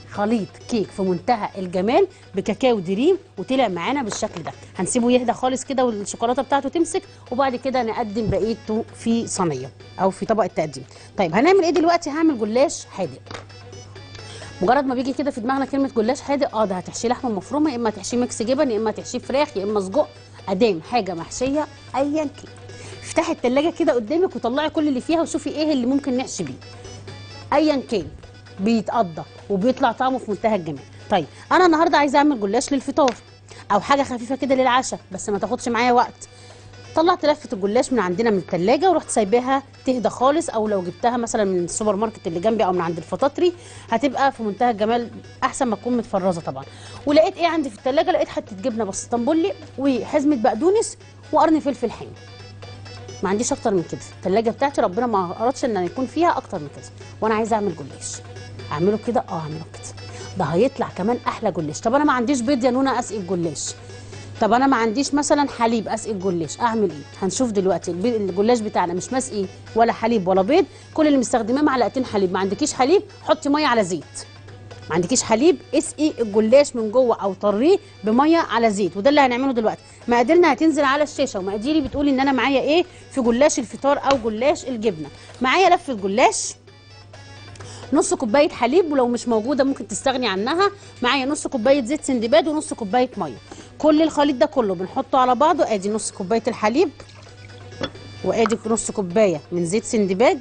خليط كيك في منتهى الجمال بكاكاو دريم وطلع معانا بالشكل ده هنسيبه يهدى خالص كده والشوكولاته بتاعته تمسك وبعد كده نقدم بقيته في صينيه او في طبق التقديم طيب هنعمل ايه دلوقتي هعمل جلاش حادق مجرد ما بيجي كده في دماغنا كلمه جلاش حادق اه ده هتحشيه لحمه مفرومه يا اما تحشيه ميكس جبن يا اما تحشيه فراخ يا اما سجق ادام حاجه محشيه ايا كان افتحي التلاجة كده قدامك وطلعي كل اللي فيها وشوفي ايه اللي ممكن نحشي بيه ايا كان بيتقضى وبيطلع طعمه في منتهى الجمال طيب انا النهارده عايزه اعمل جلاش للفطار او حاجه خفيفه كده للعشاء بس ما تاخدش معايا وقت طلعت لفه الجلاش من عندنا من التلاجة ورحت سايباها تهدى خالص او لو جبتها مثلا من السوبر ماركت اللي جنبي او من عند الفطاطري هتبقى في منتهى الجمال احسن ما تكون متفرزه طبعا ولقيت ايه عندي في التلاجة لقيت حته جبنه بس اسطنبولي وحزمه بقدونس وقرن فلفل حامي ما عنديش اكتر من كده التلاجة بتاعتي ربنا ما ارادش ان يكون فيها اكتر من كده وانا عايزه اعمل جلاش اعمله كده اه اعمله كده ده هيطلع كمان احلى جلاش طب انا ما عنديش بيض يا نونا اسقي الجلاش طب انا ما عنديش مثلا حليب اسقي الجلاش اعمل ايه هنشوف دلوقتي البي- الجلاش بتاعنا مش مسقي ولا حليب ولا بيض كل اللي مستخدماه معلقتين حليب ما عندكيش حليب حطي ميه على زيت ما عندكيش حليب اسقي الجلاش من جوه او طريه بميه على زيت وده اللي هنعمله دلوقتي مقاديرنا هتنزل على الشاشه ومقاديري بتقول ان انا معايا ايه في جلاش الفطار او جلاش الجبنه معايا لفه جلاش نص كوبايه حليب ولو مش موجوده ممكن تستغني عنها معايا نص كوبايه زيت سندباد ونص كوبايه ميه كل الخليط ده كله بنحطه على بعضه ادي نص كوبايه الحليب وادي نص كوبايه من زيت سندباد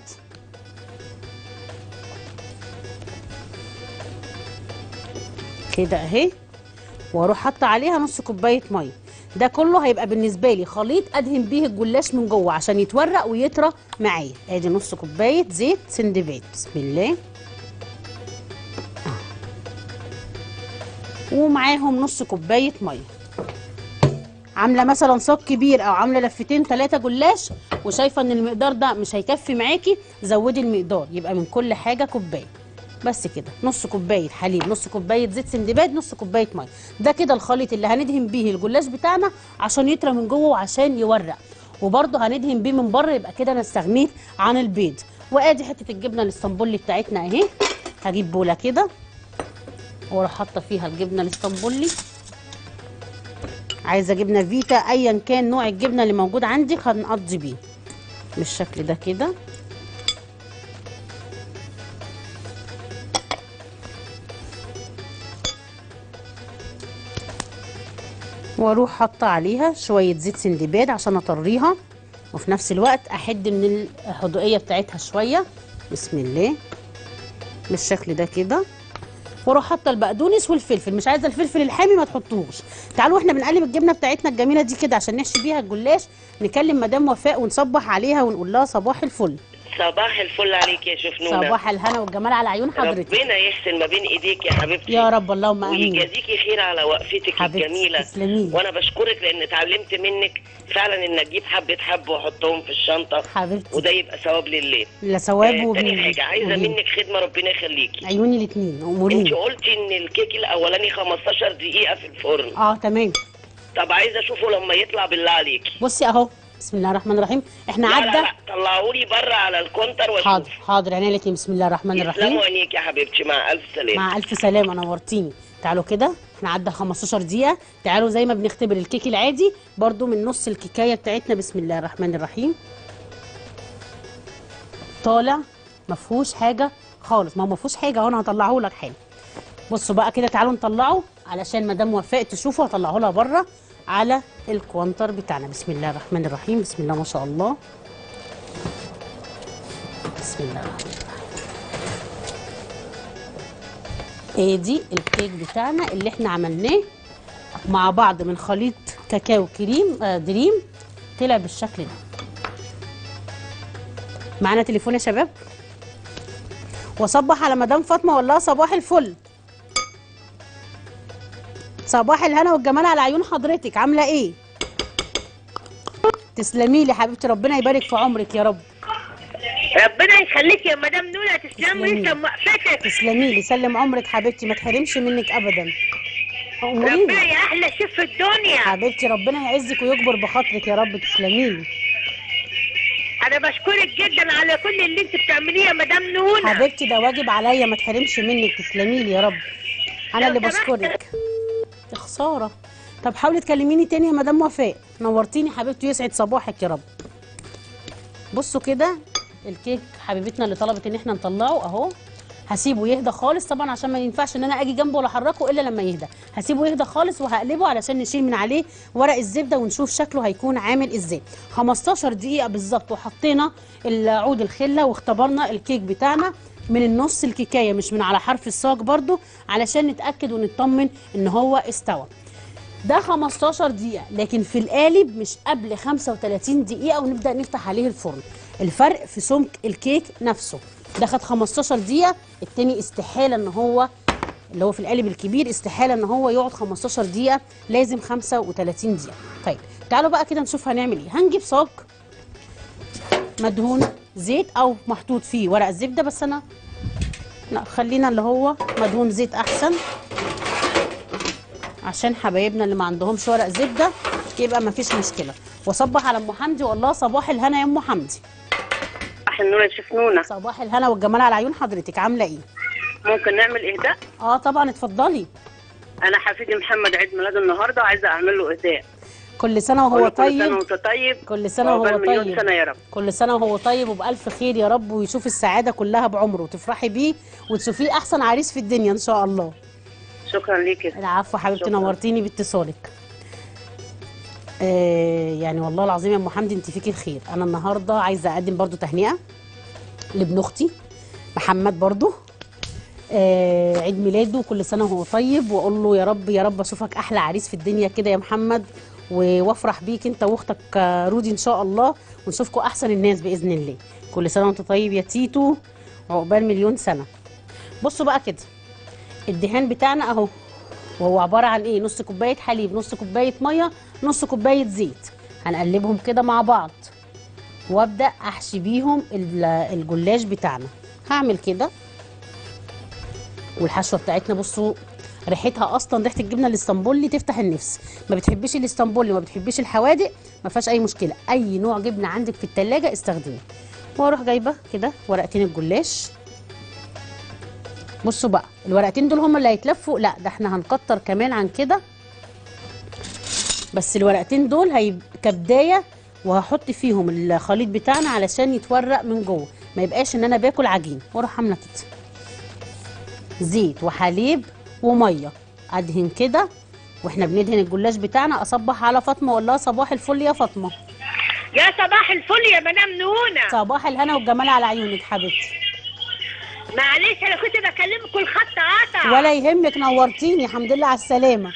كده اهي واروح حاطه عليها نص كوبايه ميه ده كله هيبقى بالنسبه لي خليط ادهن بيه الجلاش من جوه عشان يتورق ويطرى معايا ادي نص كوبايه زيت سندباد بسم الله ومعاهم نص كوبايه ميه عامله مثلا صاج كبير او عامله لفتين ثلاثه جلاش وشايفه ان المقدار ده مش هيكفي معاكي زودي المقدار يبقى من كل حاجه كوبايه بس كده نص كوبايه حليب نص كوبايه زيت سندباد نص كوبايه ميه ده كده الخليط اللي هندهن بيه الجلاش بتاعنا عشان يطرى من جوه وعشان يورق وبرده هندهن بيه من بره يبقى كده انا استغنيت عن البيض وادي حته الجبنه الاسطنبولي بتاعتنا اهي هجيب بوله كده واروح حاطه فيها الجبنه الاسطنبولي عايزه جبنه فيتا ايا كان نوع الجبنه اللي موجود عندك هنقضي بيه بالشكل ده كده واروح حاطه عليها شويه زيت سندباد عشان اطريها وفي نفس الوقت احد من الحدوقيه بتاعتها شويه بسم الله بالشكل ده كده واروح حاطه البقدونس والفلفل مش عايزه الفلفل الحامي ما تحطوهوش تعالوا احنا بنقلب الجبنه بتاعتنا الجميله دي كده عشان نحشي بيها الجلاش نكلم مدام وفاء ونصبح عليها ونقول لها صباح الفل صباح الفل عليك يا شفنونة صباح الهنا والجمال على عيون حضرتك ربنا يحسن ما بين ايديك يا حبيبتي يا رب اللهم امين ويجازيكي خير على وقفتك حبيبتي، الجميله تسلميلي. وانا بشكرك لان اتعلمت منك فعلا ان اجيب حبه حب واحطهم في الشنطه حبيبتي وده يبقى ثواب لله لا ثواب آه، تاني وبين حاجه عايزه وبين. منك خدمه ربنا يخليكي عيوني الاثنين انت اموريني قلتي ان الكيك الاولاني 15 دقيقه في الفرن اه تمام طب عايزه اشوفه لما يطلع بالله عليكي بصي اهو بسم الله الرحمن الرحيم احنا لا لا عدى لا طلعوا لي بره على الكونتر واشوف حاضر حاضر عينيا الاتنين بسم الله الرحمن الرحيم يسلموا عينيك يا حبيبتي مع الف سلامه مع الف سلامه نورتيني تعالوا كده احنا عدى 15 دقيقه تعالوا زي ما بنختبر الكيك العادي برضو من نص الكيكايه بتاعتنا بسم الله الرحمن الرحيم طالع ما فيهوش حاجه خالص ما هو ما فيهوش حاجه اهو انا هطلعه لك حالا بصوا بقى كده تعالوا نطلعه علشان مدام وفاء تشوفه هطلعه لها بره على الكوانتر بتاعنا بسم الله الرحمن الرحيم بسم الله ما شاء الله بسم الله الرحمن الرحيم ادي الكيك بتاعنا اللي احنا عملناه مع بعض من خليط كاكاو كريم آه دريم طلع بالشكل ده معانا تليفون يا شباب واصبح على مدام فاطمه اقول لها صباح الفل صباح الهنا والجمال على عيون حضرتك عامله ايه تسلمي لي حبيبتي ربنا يبارك في عمرك يا رب ربنا يخليك يا مدام نونا تسلمي تسلمي. لسه موقفتك تسلمي لي سلم عمرك حبيبتي ما تحرمش منك ابدا أموريني. ربنا يا احلى شيف في الدنيا حبيبتي ربنا يعزك ويكبر بخاطرك يا رب تسلمي لي انا بشكرك جدا على كل اللي انت بتعمليه يا مدام نونا حبيبتي ده واجب عليا ما تحرمش منك تسلمي لي يا رب انا لو اللي سمحت. بشكرك يا خساره طب حاولي تكلميني تاني يا مدام وفاء نورتيني حبيبتي يسعد صباحك يا رب بصوا كده الكيك حبيبتنا اللي طلبت ان احنا نطلعه اهو هسيبه يهدى خالص طبعا عشان ما ينفعش ان انا اجي جنبه ولا احركه الا لما يهدى هسيبه يهدى خالص وهقلبه علشان نشيل من عليه ورق الزبده ونشوف شكله هيكون عامل ازاي 15 دقيقه بالظبط وحطينا العود الخله واختبرنا الكيك بتاعنا من النص الكيكايه مش من على حرف الصاج برضو علشان نتاكد ونطمن ان هو استوى ده 15 دقيقة لكن في القالب مش قبل 35 دقيقة ونبدأ نفتح عليه الفرن الفرق في سمك الكيك نفسه ده خد 15 دقيقة التاني استحالة ان هو اللي هو في القالب الكبير استحالة ان هو يقعد 15 دقيقة لازم 35 دقيقة طيب تعالوا بقى كده نشوف هنعمل ايه هنجيب صاج مدهون زيت او محطوط فيه ورق الزبدة بس انا لا خلينا اللي هو مدهون زيت احسن عشان حبايبنا اللي ما عندهمش ورق زبده يبقى ما فيش مشكله واصبح على ام حمدي والله صباح الهنا يا ام حمدي صباح النور يا شيف نونا صباح الهنا والجمال على عيون حضرتك عامله ايه ممكن نعمل اهداء اه طبعا اتفضلي انا حفيدي محمد عيد ميلاده النهارده وعايزه اعمل له اهداء كل سنه وهو أقول له كل سنه طيب وانت طيب كل سنه وهو وعقبال مليون طيب سنه يا رب كل سنه وهو طيب وبالف خير يا رب ويشوف السعاده كلها بعمره وتفرحي بيه وتشوفيه احسن عريس في الدنيا ان شاء الله شكرا ليك يا العفو حبيبتي شكراً. نورتيني باتصالك آه يعني والله العظيم يا ام حمدي انت فيكي الخير انا النهارده عايزه اقدم برضو تهنئه لابن اختي محمد برضو آه عيد ميلاده كل سنه وهو طيب واقول له يا رب يا رب اشوفك احلى عريس في الدنيا كده يا محمد و- وافرح بيك انت واختك آه، رودي ان شاء الله ونشوفكم احسن الناس باذن الله كل سنه وانت طيب يا تيتو عقبال مليون سنه بصوا بقى كده الدهان بتاعنا اهو وهو عباره عن ايه نص كوبايه حليب نص كوبايه ميه نص كوبايه زيت هنقلبهم كده مع بعض وابدا احشي بيهم ال- الجلاش بتاعنا هعمل كده والحشوه بتاعتنا بصوا ريحتها اصلا ريحه الجبنه الاسطنبولي تفتح النفس ما بتحبيش الاسطنبولي ما بتحبيش الحوادق ما فيهاش اي مشكله اي نوع جبنه عندك في التلاجة استخدميه واروح جايبه كده ورقتين الجلاش بصوا بقى الورقتين دول هما اللي هيتلفوا لا ده احنا هنكتر كمان عن كده بس الورقتين دول هيبقى كبدايه وهحط فيهم الخليط بتاعنا علشان يتورق من جوه ما يبقاش ان انا باكل عجين واروح عامله كده زيت وحليب وميه ادهن كده واحنا بندهن الجلاش بتاعنا اصبح على فاطمه اقول لها صباح الفل يا فاطمه يا صباح الفل يا مدام نونا صباح الهنا والجمال على عيونك حبيبتي معلش انا كنت بكلمك والخط قطع ولا يهمك نورتيني الحمد لله على السلامه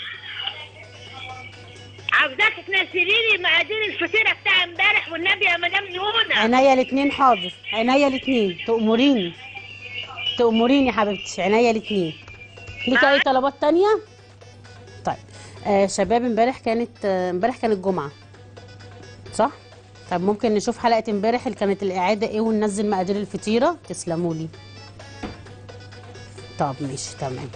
عاوزاك تنزلي لي مقادير الفطيره بتاع امبارح والنبي يا مدام نونا عينيا الاتنين حاضر عينيا الاتنين تأمريني تأمريني يا حبيبتي عينيا الاتنين ليكي اي طلبات تانية طيب آه شباب امبارح كانت آه، امبارح كانت جمعة صح طب ممكن نشوف حلقة امبارح اللي كانت الإعادة ايه وننزل مقادير الفطيرة تسلموا لي طب ماشي تمام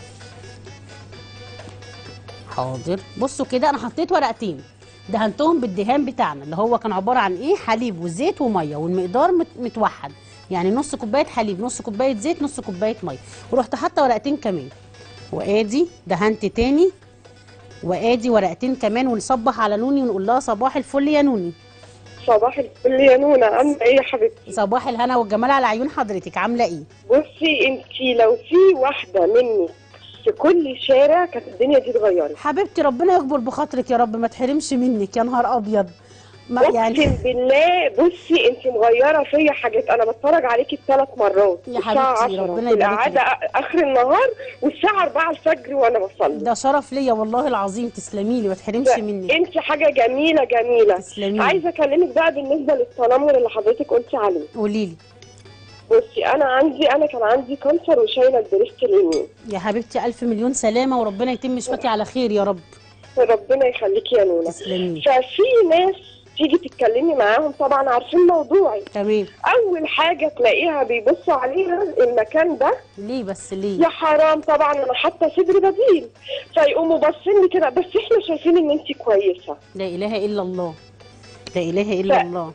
حاضر بصوا كده انا حطيت ورقتين دهنتهم بالدهان بتاعنا اللي هو كان عباره عن ايه حليب وزيت وميه والمقدار مت متوحد يعني نص كوبايه حليب نص كوبايه زيت نص كوبايه ميه ورحت حاطه ورقتين كمان وادي دهنت تاني وادي ورقتين كمان ونصبح على نوني ونقول لها صباح الفل يا نوني صباح الفل يا نونا عامله ايه يا حبيبتي صباح الهنا والجمال على عيون حضرتك عامله ايه بصي انتي لو في واحده مني في كل شارع كانت الدنيا دي اتغيرت حبيبتي ربنا يكبر بخاطرك يا رب ما تحرمش منك يا نهار ابيض ما اقسم يعني بالله بصي انت مغيره فيا حاجات انا بتفرج عليكي ثلاث مرات يا الساعه حبيبتي، 10 ربنا في يبارك القعده اخر النهار والساعه 4 الفجر وانا بصلي ده شرف ليا والله العظيم تسلمي لي ما تحرمش منك انت حاجه جميله جميله تسلمي لي عايزه اكلمك بقى بالنسبه للتنمر اللي حضرتك قلتي عليه قولي لي بصي انا عندي انا كان عندي كانسر وشايله البريست اليمين يا حبيبتي الف مليون سلامه وربنا يتم شفاكي على خير يا رب ربنا يخليكي يا نونا تسلمي ففي ناس تيجي تتكلمي معاهم طبعا عارفين موضوعي تمام اول حاجه تلاقيها بيبصوا عليها المكان ده ليه بس ليه يا حرام طبعا انا حاطه صدر بديل فيقوموا باصين لي كده بس احنا شايفين ان انت كويسه لا اله الا الله لا اله الا ف- الله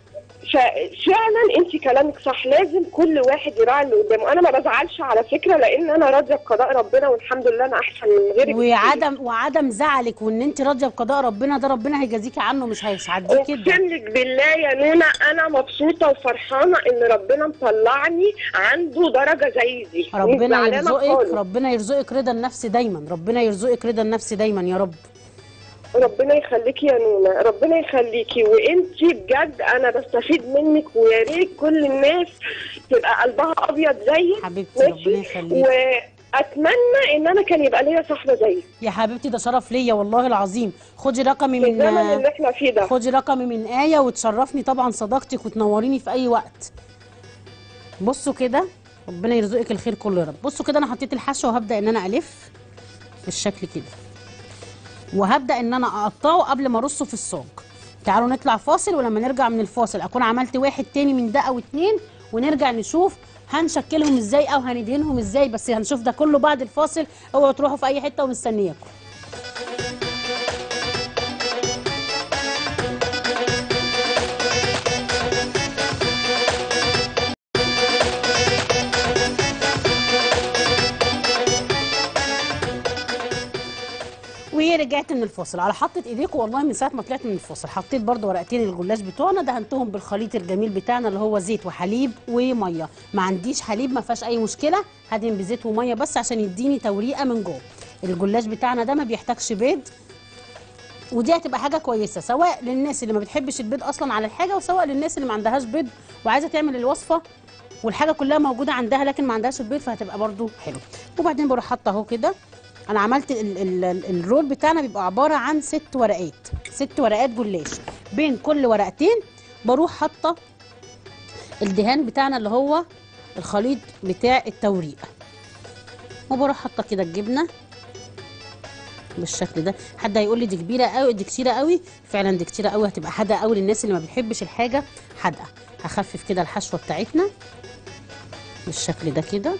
ففعلا انت كلامك صح لازم كل واحد يراعي اللي قدامه انا ما بزعلش على فكره لان انا راضيه بقضاء ربنا والحمد لله انا احسن من غيري بكتير. وعدم وعدم زعلك وان انت راضيه بقضاء ربنا ده ربنا هيجازيكي عنه مش هيسعديه كده اقسم لك بالله يا نونا انا مبسوطه وفرحانه ان ربنا مطلعني عنده درجه زي دي مش ربنا زعلانة يرزقك خالص. ربنا يرزقك رضا النفس دايما ربنا يرزقك رضا النفس دايما يا رب ربنا يخليكي يا نونا ربنا يخليكي وانتي بجد انا بستفيد منك ويا ريت كل الناس تبقى قلبها ابيض زيك حبيبتي ربنا ماشي يخليك واتمنى ان انا كان يبقى ليا صاحبه زيك يا حبيبتي ده شرف ليا والله العظيم خدي رقمي في الزمن من اللي احنا فيه ده خدي رقمي من آية وتشرفني طبعا صداقتك وتنوريني في أي وقت بصوا كده ربنا يرزقك الخير كله يا رب بصوا كده أنا حطيت الحشو وهبدأ إن أنا ألف بالشكل كده وهبدأ إن أنا أقطعه قبل ما أرصه في الصاج تعالوا نطلع فاصل ولما نرجع من الفاصل أكون عملت واحد تاني من ده أو اتنين ونرجع نشوف هنشكلهم ازاي او هندهنهم ازاي بس هنشوف ده كله بعد الفاصل اوعوا تروحوا في اي حته ومستنياكم ورجعت من الفاصل على حطة ايديكم والله من ساعه ما طلعت من الفاصل حطيت برده ورقتين الجلاش بتوعنا دهنتهم بالخليط الجميل بتاعنا اللي هو زيت وحليب وميه ما عنديش حليب ما فيهاش اي مشكله هدهن بزيت وميه بس عشان يديني توريقه من جوه الجلاش بتاعنا ده ما بيحتاجش بيض ودي هتبقى حاجه كويسه سواء للناس اللي ما بتحبش البيض اصلا على الحاجه وسواء للناس اللي ما عندهاش بيض وعايزه تعمل الوصفه والحاجه كلها موجوده عندها لكن ما عندهاش البيض فهتبقى برده حلو وبعدين بروح حاطه اهو كده انا عملت ال ال ال الرول بتاعنا بيبقى عباره عن ست ورقات ست ورقات جلاش بين كل ورقتين بروح حاطه الدهان بتاعنا اللي هو الخليط بتاع التوريق وبروح حاطه كده الجبنه بالشكل ده حد هيقول لي دي كبيره قوي دي كتيره قوي فعلا دي كتيره قوي هتبقى حادقه قوي للناس اللي ما بتحبش الحاجه حادقه هخفف كده الحشوه بتاعتنا بالشكل ده كده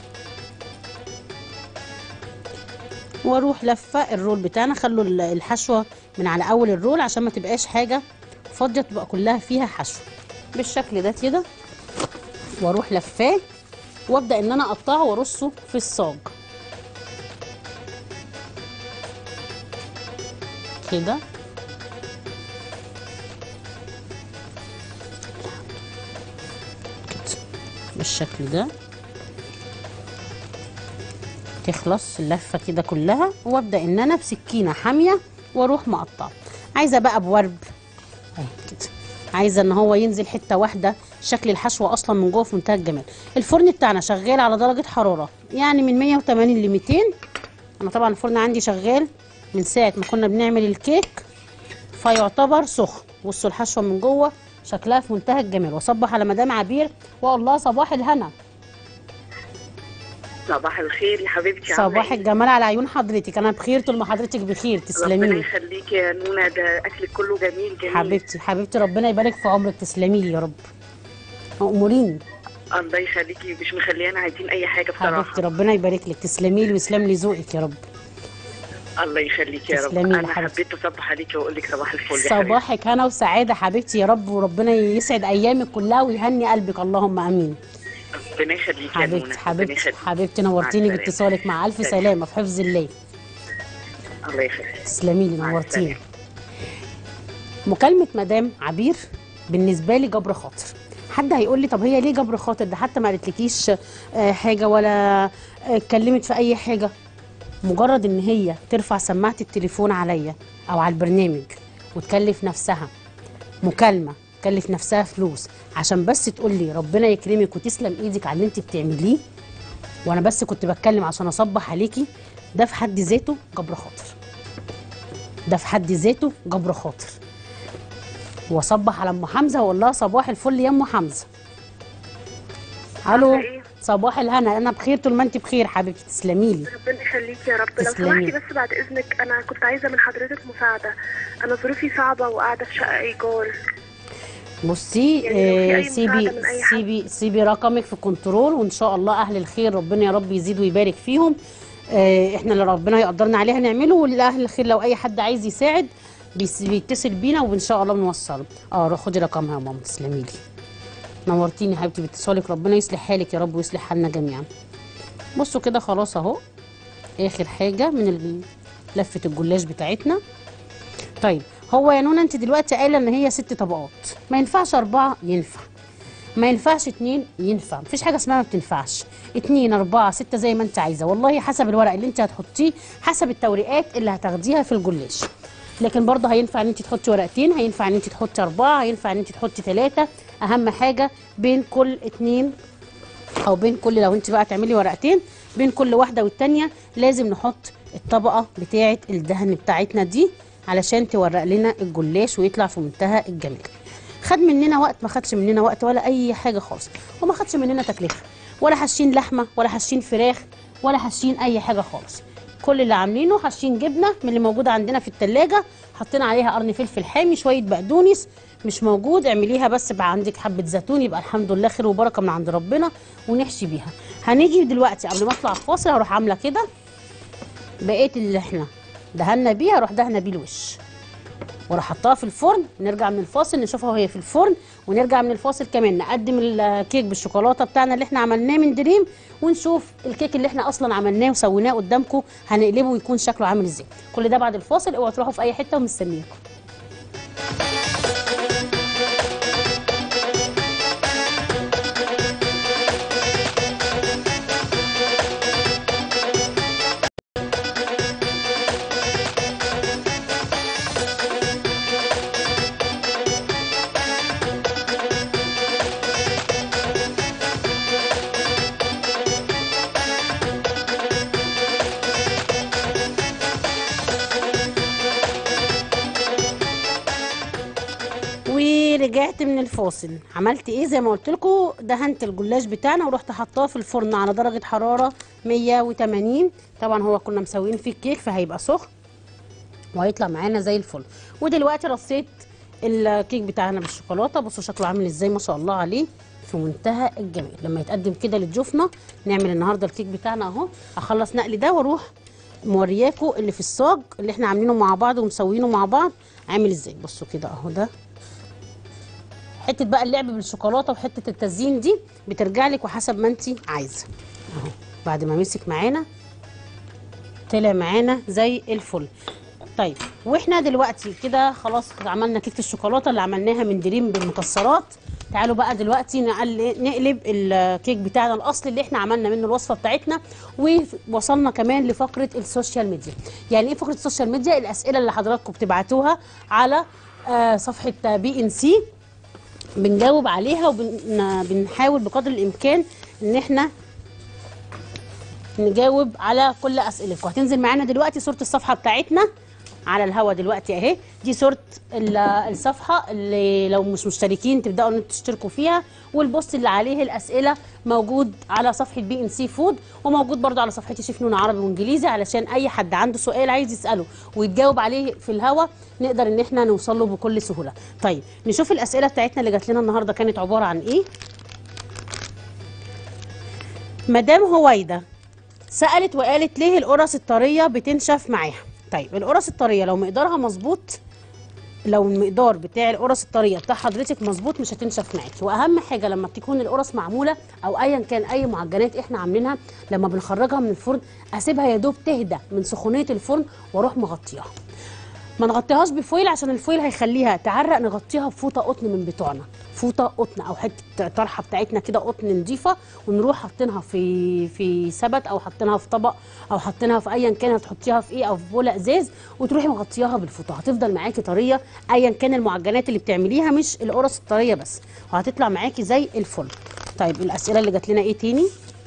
واروح لفه الرول بتاعنا خلوا ال- الحشوه من على اول الرول عشان ما تبقاش حاجه فاضيه تبقى كلها فيها حشو بالشكل ده كده واروح لفاه وابدا ان انا اقطعه وارصه في الصاج كده كده بالشكل ده تخلص اللفه كده كلها وابدا ان انا بسكينه حاميه واروح مقطعه عايزه بقى بورب اهي كده عايزه ان هو ينزل حته واحده شكل الحشوه اصلا من جوه في منتهى الجمال الفرن بتاعنا شغال على درجه حراره يعني من 180 ل 200 انا طبعا الفرن عندي شغال من ساعه ما كنا بنعمل الكيك فيعتبر سخن بصوا الحشوه من جوه شكلها في منتهى الجمال واصبح على مدام عبير واقول لها صباح الهنا صباح الخير يا حبيبتي عاملة صباح إيه؟ الجمال على عيون حضرتك انا بخير طول ما حضرتك بخير تسلمي ربنا لي يخليكي يا نونا ده اكلك كله جميل جميل حبيبتي حبيبتي ربنا يبارك في عمرك تسلمي لي يا رب اموريني الله يخليكي مش مخليانا عايزين اي حاجه حبيبتي بصراحه ربنا يبارك لك تسلمي لي ويسلم لي ذوقك يا رب الله يخليكي يا رب تسلمي لي انا حبيبتي. حبيت اصبح عليكي واقول لك صباح الفل يا حبيبتي صباحك هنا وسعاده حبيبتي يا رب وربنا يسعد ايامك كلها ويهني قلبك اللهم امين ربنا يخليكي يا نونا حبيبتي ربنا حبيبتي يخليكي. حبيبتي مع نورتيني السلامة. باتصالك مع الف سلام. سلامه في حفظ الله الله يخليك تسلمي لي مع نورتيني السلامة. مكالمة مدام عبير بالنسبة لي جبر خاطر حد هيقول لي طب هي ليه جبر خاطر ده حتى ما قالتلكيش آه، حاجة ولا آه، اتكلمت في أي حاجة مجرد إن هي ترفع سماعة التليفون عليا أو على البرنامج وتكلف نفسها مكالمة تكلف نفسها فلوس عشان بس تقول لي ربنا يكرمك وتسلم ايدك على اللي انت بتعمليه وانا بس كنت بتكلم عشان اصبح عليكي ده في حد ذاته جبر خاطر ده في حد ذاته جبر خاطر واصبح على ام حمزه واقول لها صباح الفل يا ام حمزه الو عاملة إيه؟ صباح الهنا انا بخير طول ما انت بخير حبيبتي تسلمي لي ربنا يخليكي يا رب لو تسلمي. سمحتي بس بعد اذنك انا كنت عايزه من حضرتك مساعده انا ظروفي صعبه وقاعده في شقه ايجار بصي يعني لو في آه، أي سيبي مساعدة من أي حد. سيبي سيبي رقمك في كنترول وان شاء الله اهل الخير ربنا يا رب يزيد ويبارك فيهم آه، احنا اللي ربنا يقدرنا عليه هنعمله والاهل الخير لو اي حد عايز يساعد بيس- بيتصل بينا وان شاء الله بنوصله اه روح خدي رقمها يا ماما تسلمي لي نورتيني يا حبيبتي باتصالك ربنا يصلح حالك يا رب ويصلح حالنا جميعا بصوا كده خلاص اهو اخر حاجه من ال- لفه الجلاش بتاعتنا طيب هو يا نونا انت دلوقتي قايله ان هي ست طبقات ما ينفعش اربعه ينفع ما ينفعش اتنين ينفع مفيش حاجه اسمها ما بتنفعش اتنين اربعه سته زي ما انت عايزه والله حسب الورق اللي انت هتحطيه حسب التوريقات اللي هتاخديها في الجلاش لكن برضه هينفع ان انت تحطي ورقتين هينفع ان انت تحطي اربعه هينفع ان انت تحطي ثلاثه اهم حاجه بين كل اتنين او بين كل لو انت بقى تعملي ورقتين بين كل واحده والتانيه لازم نحط الطبقه بتاعه الدهن بتاعتنا دي علشان تورق لنا الجلاش ويطلع في منتهى الجمال خد مننا وقت ما خدش مننا وقت ولا اي حاجه خالص وما خدش مننا تكلفه ولا حاشين لحمه ولا حاشين فراخ ولا حاشين اي حاجه خالص كل اللي عاملينه حاشين جبنه من اللي موجوده عندنا في التلاجة حطينا عليها قرن فلفل حامي شويه بقدونس مش موجود اعمليها بس بقى عندك حبه زيتون يبقى الحمد لله خير وبركه من عند ربنا ونحشي بيها هنيجي دلوقتي قبل ما اطلع الفاصل هروح عامله كده بقيه اللي احنا دهنا بيها اروح دهنه بيه الوش واروح حطها في الفرن نرجع من الفاصل نشوفها وهي في الفرن ونرجع من الفاصل كمان نقدم الكيك بالشوكولاته بتاعنا اللي احنا عملناه من دريم ونشوف الكيك اللي احنا اصلا عملناه وسويناه قدامكم هنقلبه ويكون شكله عامل ازاي كل ده بعد الفاصل اوعوا تروحوا في اي حته ومستنياكم ورجعت من الفاصل عملت ايه زي ما قلت لكم دهنت الجلاش بتاعنا ورحت حطاه في الفرن على درجه حراره 180 طبعا هو كنا مسويين فيه الكيك فهيبقى سخن وهيطلع معانا زي الفل ودلوقتي رصيت الكيك بتاعنا بالشوكولاته بصوا شكله عامل ازاي ما شاء الله عليه في منتهى الجمال لما يتقدم كده لضيوفنا نعمل النهارده الكيك بتاعنا اهو اخلص نقل ده واروح مورياكم اللي في الصاج اللي احنا عاملينه مع بعض ومسوينه مع بعض عامل ازاي بصوا كده اهو ده حته بقى اللعب بالشوكولاته وحته التزيين دي بترجع لك وحسب ما انت عايزه اهو بعد ما مسك معانا طلع معانا زي الفل طيب واحنا دلوقتي كده خلاص عملنا كيكه الشوكولاته اللي عملناها من دريم بالمكسرات تعالوا بقى دلوقتي نقل- نقلب الكيك بتاعنا الاصلي اللي احنا عملنا منه الوصفه بتاعتنا ووصلنا كمان لفقره السوشيال ميديا يعني ايه فقره السوشيال ميديا الاسئله اللي حضراتكم بتبعتوها على آه، صفحه بي ان سي بنجاوب عليها وبنحاول بقدر الامكان ان احنا نجاوب على كل اسئلتكم هتنزل معانا دلوقتي صوره الصفحه بتاعتنا على الهوا دلوقتي اهي دي صوره ال- الصفحه اللي لو مش مشتركين تبداوا ان انتوا تشتركوا فيها والبوست اللي عليه الاسئله موجود على صفحه بي ان سي فود وموجود برضو على صفحتي شيف نون عربي وانجليزي علشان اي حد عنده سؤال عايز يساله ويتجاوب عليه في الهوا نقدر ان احنا نوصل له بكل سهوله طيب نشوف الاسئله بتاعتنا اللي جات لنا النهارده كانت عباره عن ايه مدام هويده سالت وقالت ليه القرص الطريه بتنشف معاها طيب القرص الطريه لو مقدارها مظبوط لو المقدار بتاع القرص الطريه بتاع حضرتك مظبوط مش هتنشف معاكي واهم حاجه لما تكون القرص معموله او ايا كان اي معجنات احنا عاملينها لما بنخرجها من الفرن اسيبها يا دوب تهدى من سخونيه الفرن واروح مغطياها ما نغطيهاش بفويل عشان الفويل هيخليها تعرق نغطيها بفوطه قطن من بتوعنا فوطه قطن او حته طرحه بتاعتنا كده قطن نضيفه ونروح حاطينها في في سبت او حاطينها في طبق او حاطينها في ايا كان هتحطيها في ايه او في بوله ازاز وتروحي مغطياها بالفوطه هتفضل معاكي طريه ايا كان المعجنات اللي بتعمليها مش القرص الطريه بس وهتطلع معاكي زي الفل طيب الاسئله اللي جات لنا ايه تاني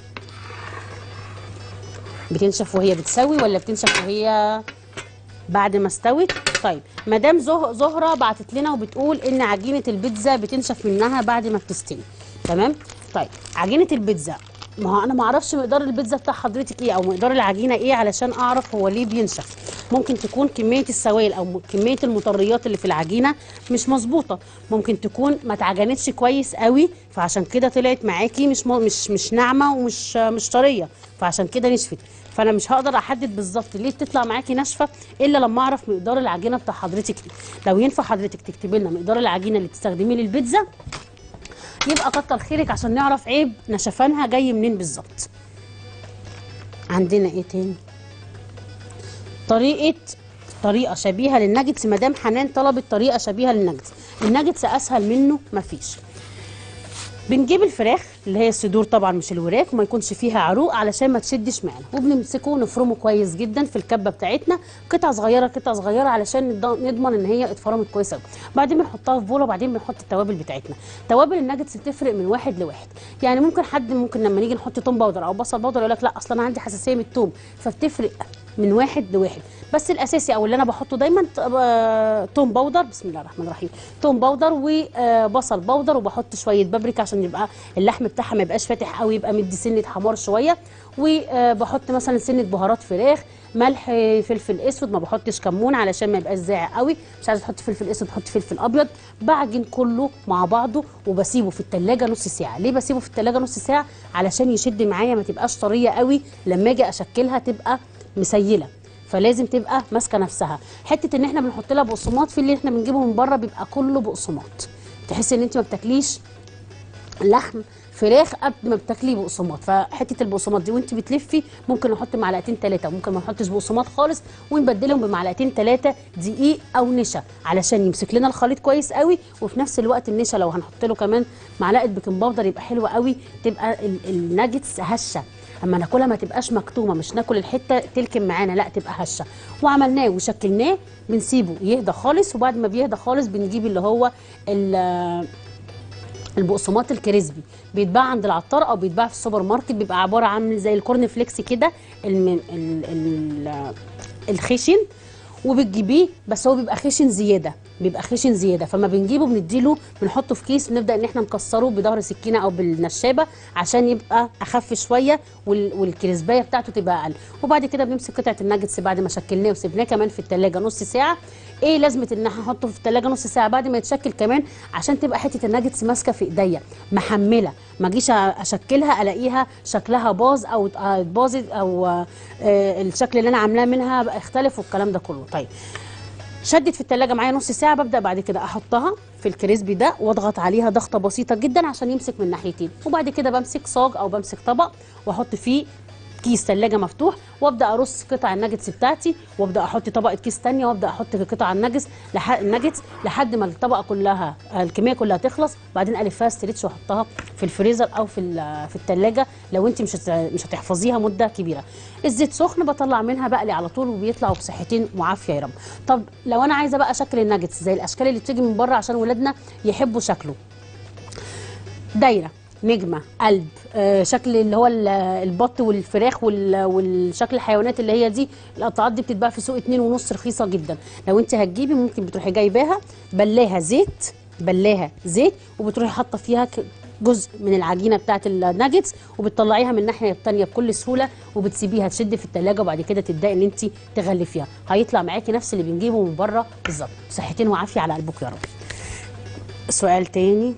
بتنشف وهي بتسوي ولا بتنشف وهي بعد ما استوت طيب مدام زه... زهره بعتت لنا وبتقول ان عجينه البيتزا بتنشف منها بعد ما بتستوي تمام طيب عجينه البيتزا ما هو انا ما اعرفش مقدار البيتزا بتاع حضرتك ايه او مقدار العجينه ايه علشان اعرف هو ليه بينشف ممكن تكون كميه السوائل او م- كميه المطريات اللي في العجينه مش مظبوطه ممكن تكون ما اتعجنتش كويس قوي فعشان كده طلعت معاكي مش م- مش مش ناعمه ومش مش طريه فعشان كده نشفت فانا مش هقدر احدد بالظبط ليه بتطلع معاكي ناشفه الا لما اعرف مقدار العجينه بتاع حضرتك إيه. لو ينفع حضرتك تكتبي لنا مقدار العجينه اللي بتستخدميه للبيتزا يبقى كتر خيرك عشان نعرف عيب نشفانها جاي منين بالظبط عندنا ايه تاني طريقه طريقه شبيهه للناجتس مدام حنان طلبت طريقه شبيهه للناجتس الناجتس اسهل منه مفيش بنجيب الفراخ اللي هي الصدور طبعا مش الوراك وما يكونش فيها عروق علشان ما تشدش معانا وبنمسكه ونفرمه كويس جدا في الكبه بتاعتنا قطع صغيره قطع صغيره علشان نض- نضمن ان هي اتفرمت كويس قوي بعدين بنحطها في بوله وبعدين بنحط التوابل بتاعتنا توابل الناجتس بتفرق من واحد لواحد يعني ممكن حد ممكن لما نيجي نحط توم باودر او بصل باودر يقول لك لا اصلا انا عندي حساسيه من التوم فبتفرق من واحد لواحد بس الاساسي او اللي انا بحطه دايما ت- آه، توم باودر بسم الله الرحمن الرحيم توم باودر وبصل باودر وبحط شويه بابريكا عشان يبقى اللحم بتاعها ما يبقاش فاتح قوي يبقى مدي سنه حمار شويه وبحط مثلا سنه بهارات فراخ ملح فلفل اسود ما بحطش كمون علشان ما يبقاش زايع قوي مش عايزه تحط فلفل اسود بحط فلفل ابيض بعجن كله مع بعضه وبسيبه في التلاجة نص ساعه ليه بسيبه في التلاجة نص ساعه علشان يشد معايا ما تبقاش طريه قوي لما اجي اشكلها تبقى مسيله فلازم تبقى ماسكه نفسها حته ان احنا بنحط لها بقسماط في اللي احنا بنجيبه من بره بيبقى كله بقسماط تحس ان انت ما بتاكليش لحم فراخ قبل ما بتاكلي بقسماط فحته البقسماط دي وانت بتلفي ممكن نحط معلقتين ثلاثه ممكن ما نحطش بقسماط خالص ونبدلهم بمعلقتين ثلاثه دقيق او نشا علشان يمسك لنا الخليط كويس قوي وفي نفس الوقت النشا لو هنحط له كمان معلقه بيكنج باودر يبقى حلو قوي تبقى ال- الناجتس هشه اما ناكلها ما تبقاش مكتومه مش ناكل الحته تلكم معانا لا تبقى هشه وعملناه وشكلناه بنسيبه يهدى خالص وبعد ما بيهدى خالص بنجيب اللي هو ال- البقسماط الكريسبي بيتباع عند العطار او بيتباع في السوبر ماركت بيبقى عباره عن زي الكورن فليكس كده الم- ال- ال- الخشن وبتجيبيه بس هو بيبقى خشن زياده بيبقى خشن زياده فما بنجيبه بنديله بنحطه في كيس بنبدا ان احنا نكسره بظهر سكينه او بالنشابه عشان يبقى اخف شويه وال- والكريسبايه بتاعته تبقى اقل وبعد كده بنمسك قطعه الناجتس بعد ما شكلناه وسيبناه كمان في التلاجة نص ساعه ايه لازمه ان احنا نحطه في التلاجة نص ساعه بعد ما يتشكل كمان عشان تبقى حته الناجتس ماسكه في ايديا محمله ما اجيش اشكلها الاقيها شكلها باظ او ات- باظت او آه، الشكل اللي انا عاملاه منها بقى اختلف والكلام ده كله طيب شدت في التلاجة معايا نص ساعة ببدأ بعد كده أحطها في الكريسبي ده واضغط عليها ضغطة بسيطة جدا عشان يمسك من ناحيتين وبعد كده بمسك صاج أو بمسك طبق وأحط فيه كيس ثلاجه مفتوح وابدا ارص قطع الناجتس بتاعتي وابدا احط طبقه كيس تانية وابدا احط في قطع الناجتس لح... الناجتس لحد ما الطبقه كلها الكميه كلها تخلص بعدين الفها ستريتش واحطها في الفريزر او في ال- في الثلاجه لو انت مش هت... مش هتحفظيها مده كبيره الزيت سخن بطلع منها بقلي على طول وبيطلعوا بصحتين وعافيه يا رب طب لو انا عايزه بقى شكل الناجتس زي الاشكال اللي بتيجي من بره عشان ولادنا يحبوا شكله دايره نجمه قلب آه، شكل اللي هو ال- البط والفراخ وال- والشكل الحيوانات اللي هي دي القطعات دي بتتباع في سوق اتنين ونص رخيصه جدا لو انت هتجيبي ممكن بتروحي جايباها بلاها زيت بلاها زيت وبتروحي حاطه فيها ك- جزء من العجينه بتاعه الناجتس وبتطلعيها من الناحيه الثانيه بكل سهوله وبتسيبيها تشد في الثلاجه وبعد كده تبداي ان انت تغلفيها هيطلع معاكي نفس اللي بنجيبه من بره بالظبط صحتين وعافيه على قلبك يا رب سؤال تاني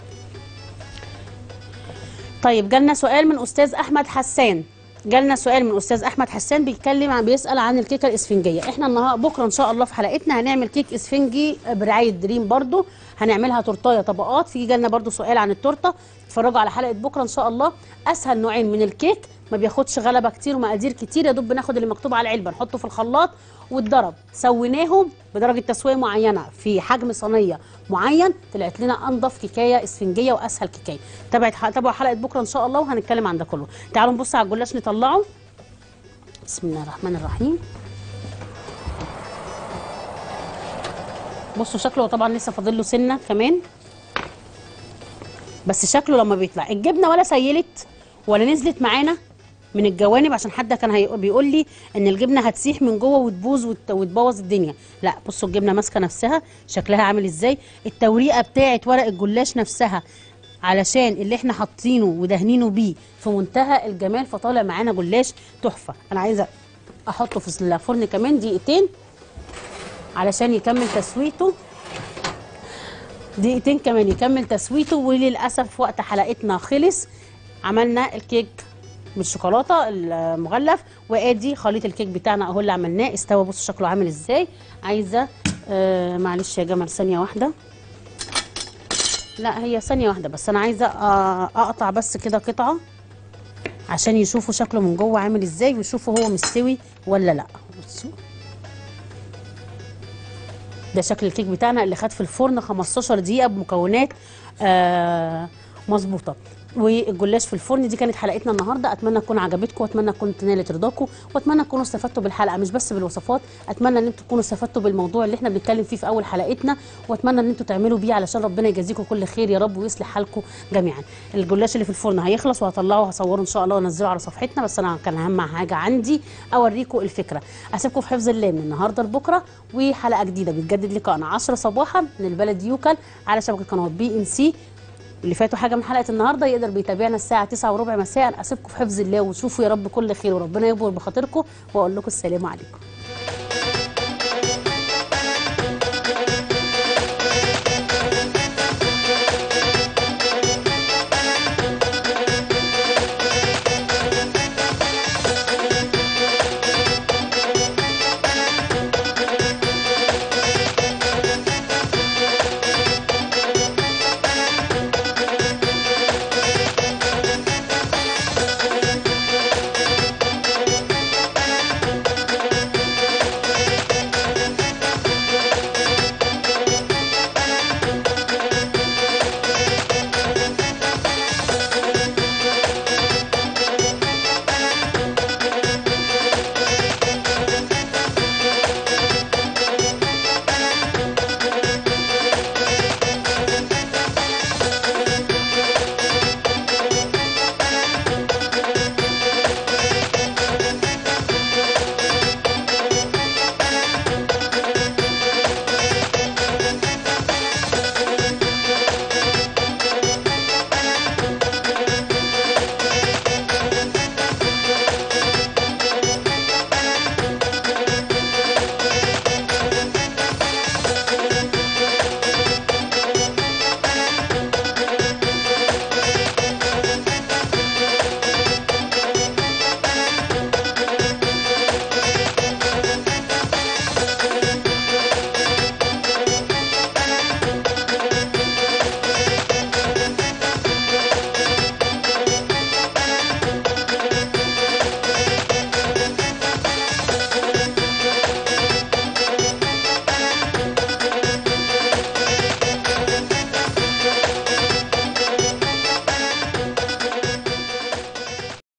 طيب جالنا سؤال من استاذ احمد حسان جالنا سؤال من استاذ احمد حسان بيتكلم عن بيسال عن الكيكه الاسفنجيه احنا النهارده بكره ان شاء الله في حلقتنا هنعمل كيك اسفنجي برعايه دريم برضو هنعملها تورتايه طبقات في جالنا برضو سؤال عن التورته اتفرجوا على حلقه بكره ان شاء الله اسهل نوعين من الكيك ما بياخدش غلبه كتير ومقادير كتير يا دوب بناخد اللي مكتوب على العلبه نحطه في الخلاط واتضرب سويناهم بدرجه تسويه معينه في حجم صينيه معين طلعت لنا انضف كيكايه اسفنجيه واسهل كيكايه تابعت تابعوا حلقه بكره ان شاء الله وهنتكلم عن ده كله تعالوا نبص على الجلاش نطلعه بسم الله الرحمن الرحيم بصوا شكله طبعا لسه فاضل له سنه كمان بس شكله لما بيطلع الجبنه ولا سيلت ولا نزلت معانا من الجوانب عشان حد كان هي- بيقول لي ان الجبنه هتسيح من جوه وتبوظ وت- وتبوظ الدنيا لا بصوا الجبنه ماسكه نفسها شكلها عامل ازاي التوريقه بتاعه ورق الجلاش نفسها علشان اللي احنا حاطينه ودهنينه بيه في منتهى الجمال فطالع معانا جلاش تحفه انا عايزه احطه في الفرن كمان دقيقتين علشان يكمل تسويته دقيقتين كمان يكمل تسويته وللاسف وقت حلقتنا خلص عملنا الكيك بالشوكولاته المغلف وادي خليط الكيك بتاعنا اهو اللي عملناه استوى بصوا شكله عامل ازاي عايزه آه معلش يا جمال ثانيه واحده لا هي ثانيه واحده بس انا عايزه آه اقطع بس كده قطعه عشان يشوفوا شكله من جوه عامل ازاي ويشوفوا هو مستوي ولا لا بصوا ده شكل الكيك بتاعنا اللي خد في الفرن 15 دقيقه بمكونات آه مظبوطه والجلاش في الفرن دي كانت حلقتنا النهارده اتمنى تكون عجبتكم واتمنى تكون نالت رضاكم واتمنى تكونوا استفدتوا بالحلقه مش بس بالوصفات اتمنى ان انتوا تكونوا استفدتوا بالموضوع اللي احنا بنتكلم فيه في اول حلقتنا واتمنى ان انتوا تعملوا بيه علشان ربنا يجازيكم كل خير يا رب ويصلح حالكم جميعا الجلاش اللي في الفرن هيخلص وهطلعه وهصوره ان شاء الله وانزله على صفحتنا بس انا كان اهم حاجه عندي اوريكم الفكره اسيبكم في حفظ الله من النهارده لبكره وحلقه جديده بتجدد لقائنا 10 صباحا من البلد يوكل على شبكه قنوات بي ان سي اللي فاتوا حاجه من حلقه النهارده يقدر بيتابعنا الساعه 9 وربع مساء اسيبكم في حفظ الله وتشوفوا يا رب كل خير وربنا يكبر بخاطركم واقول لكم السلام عليكم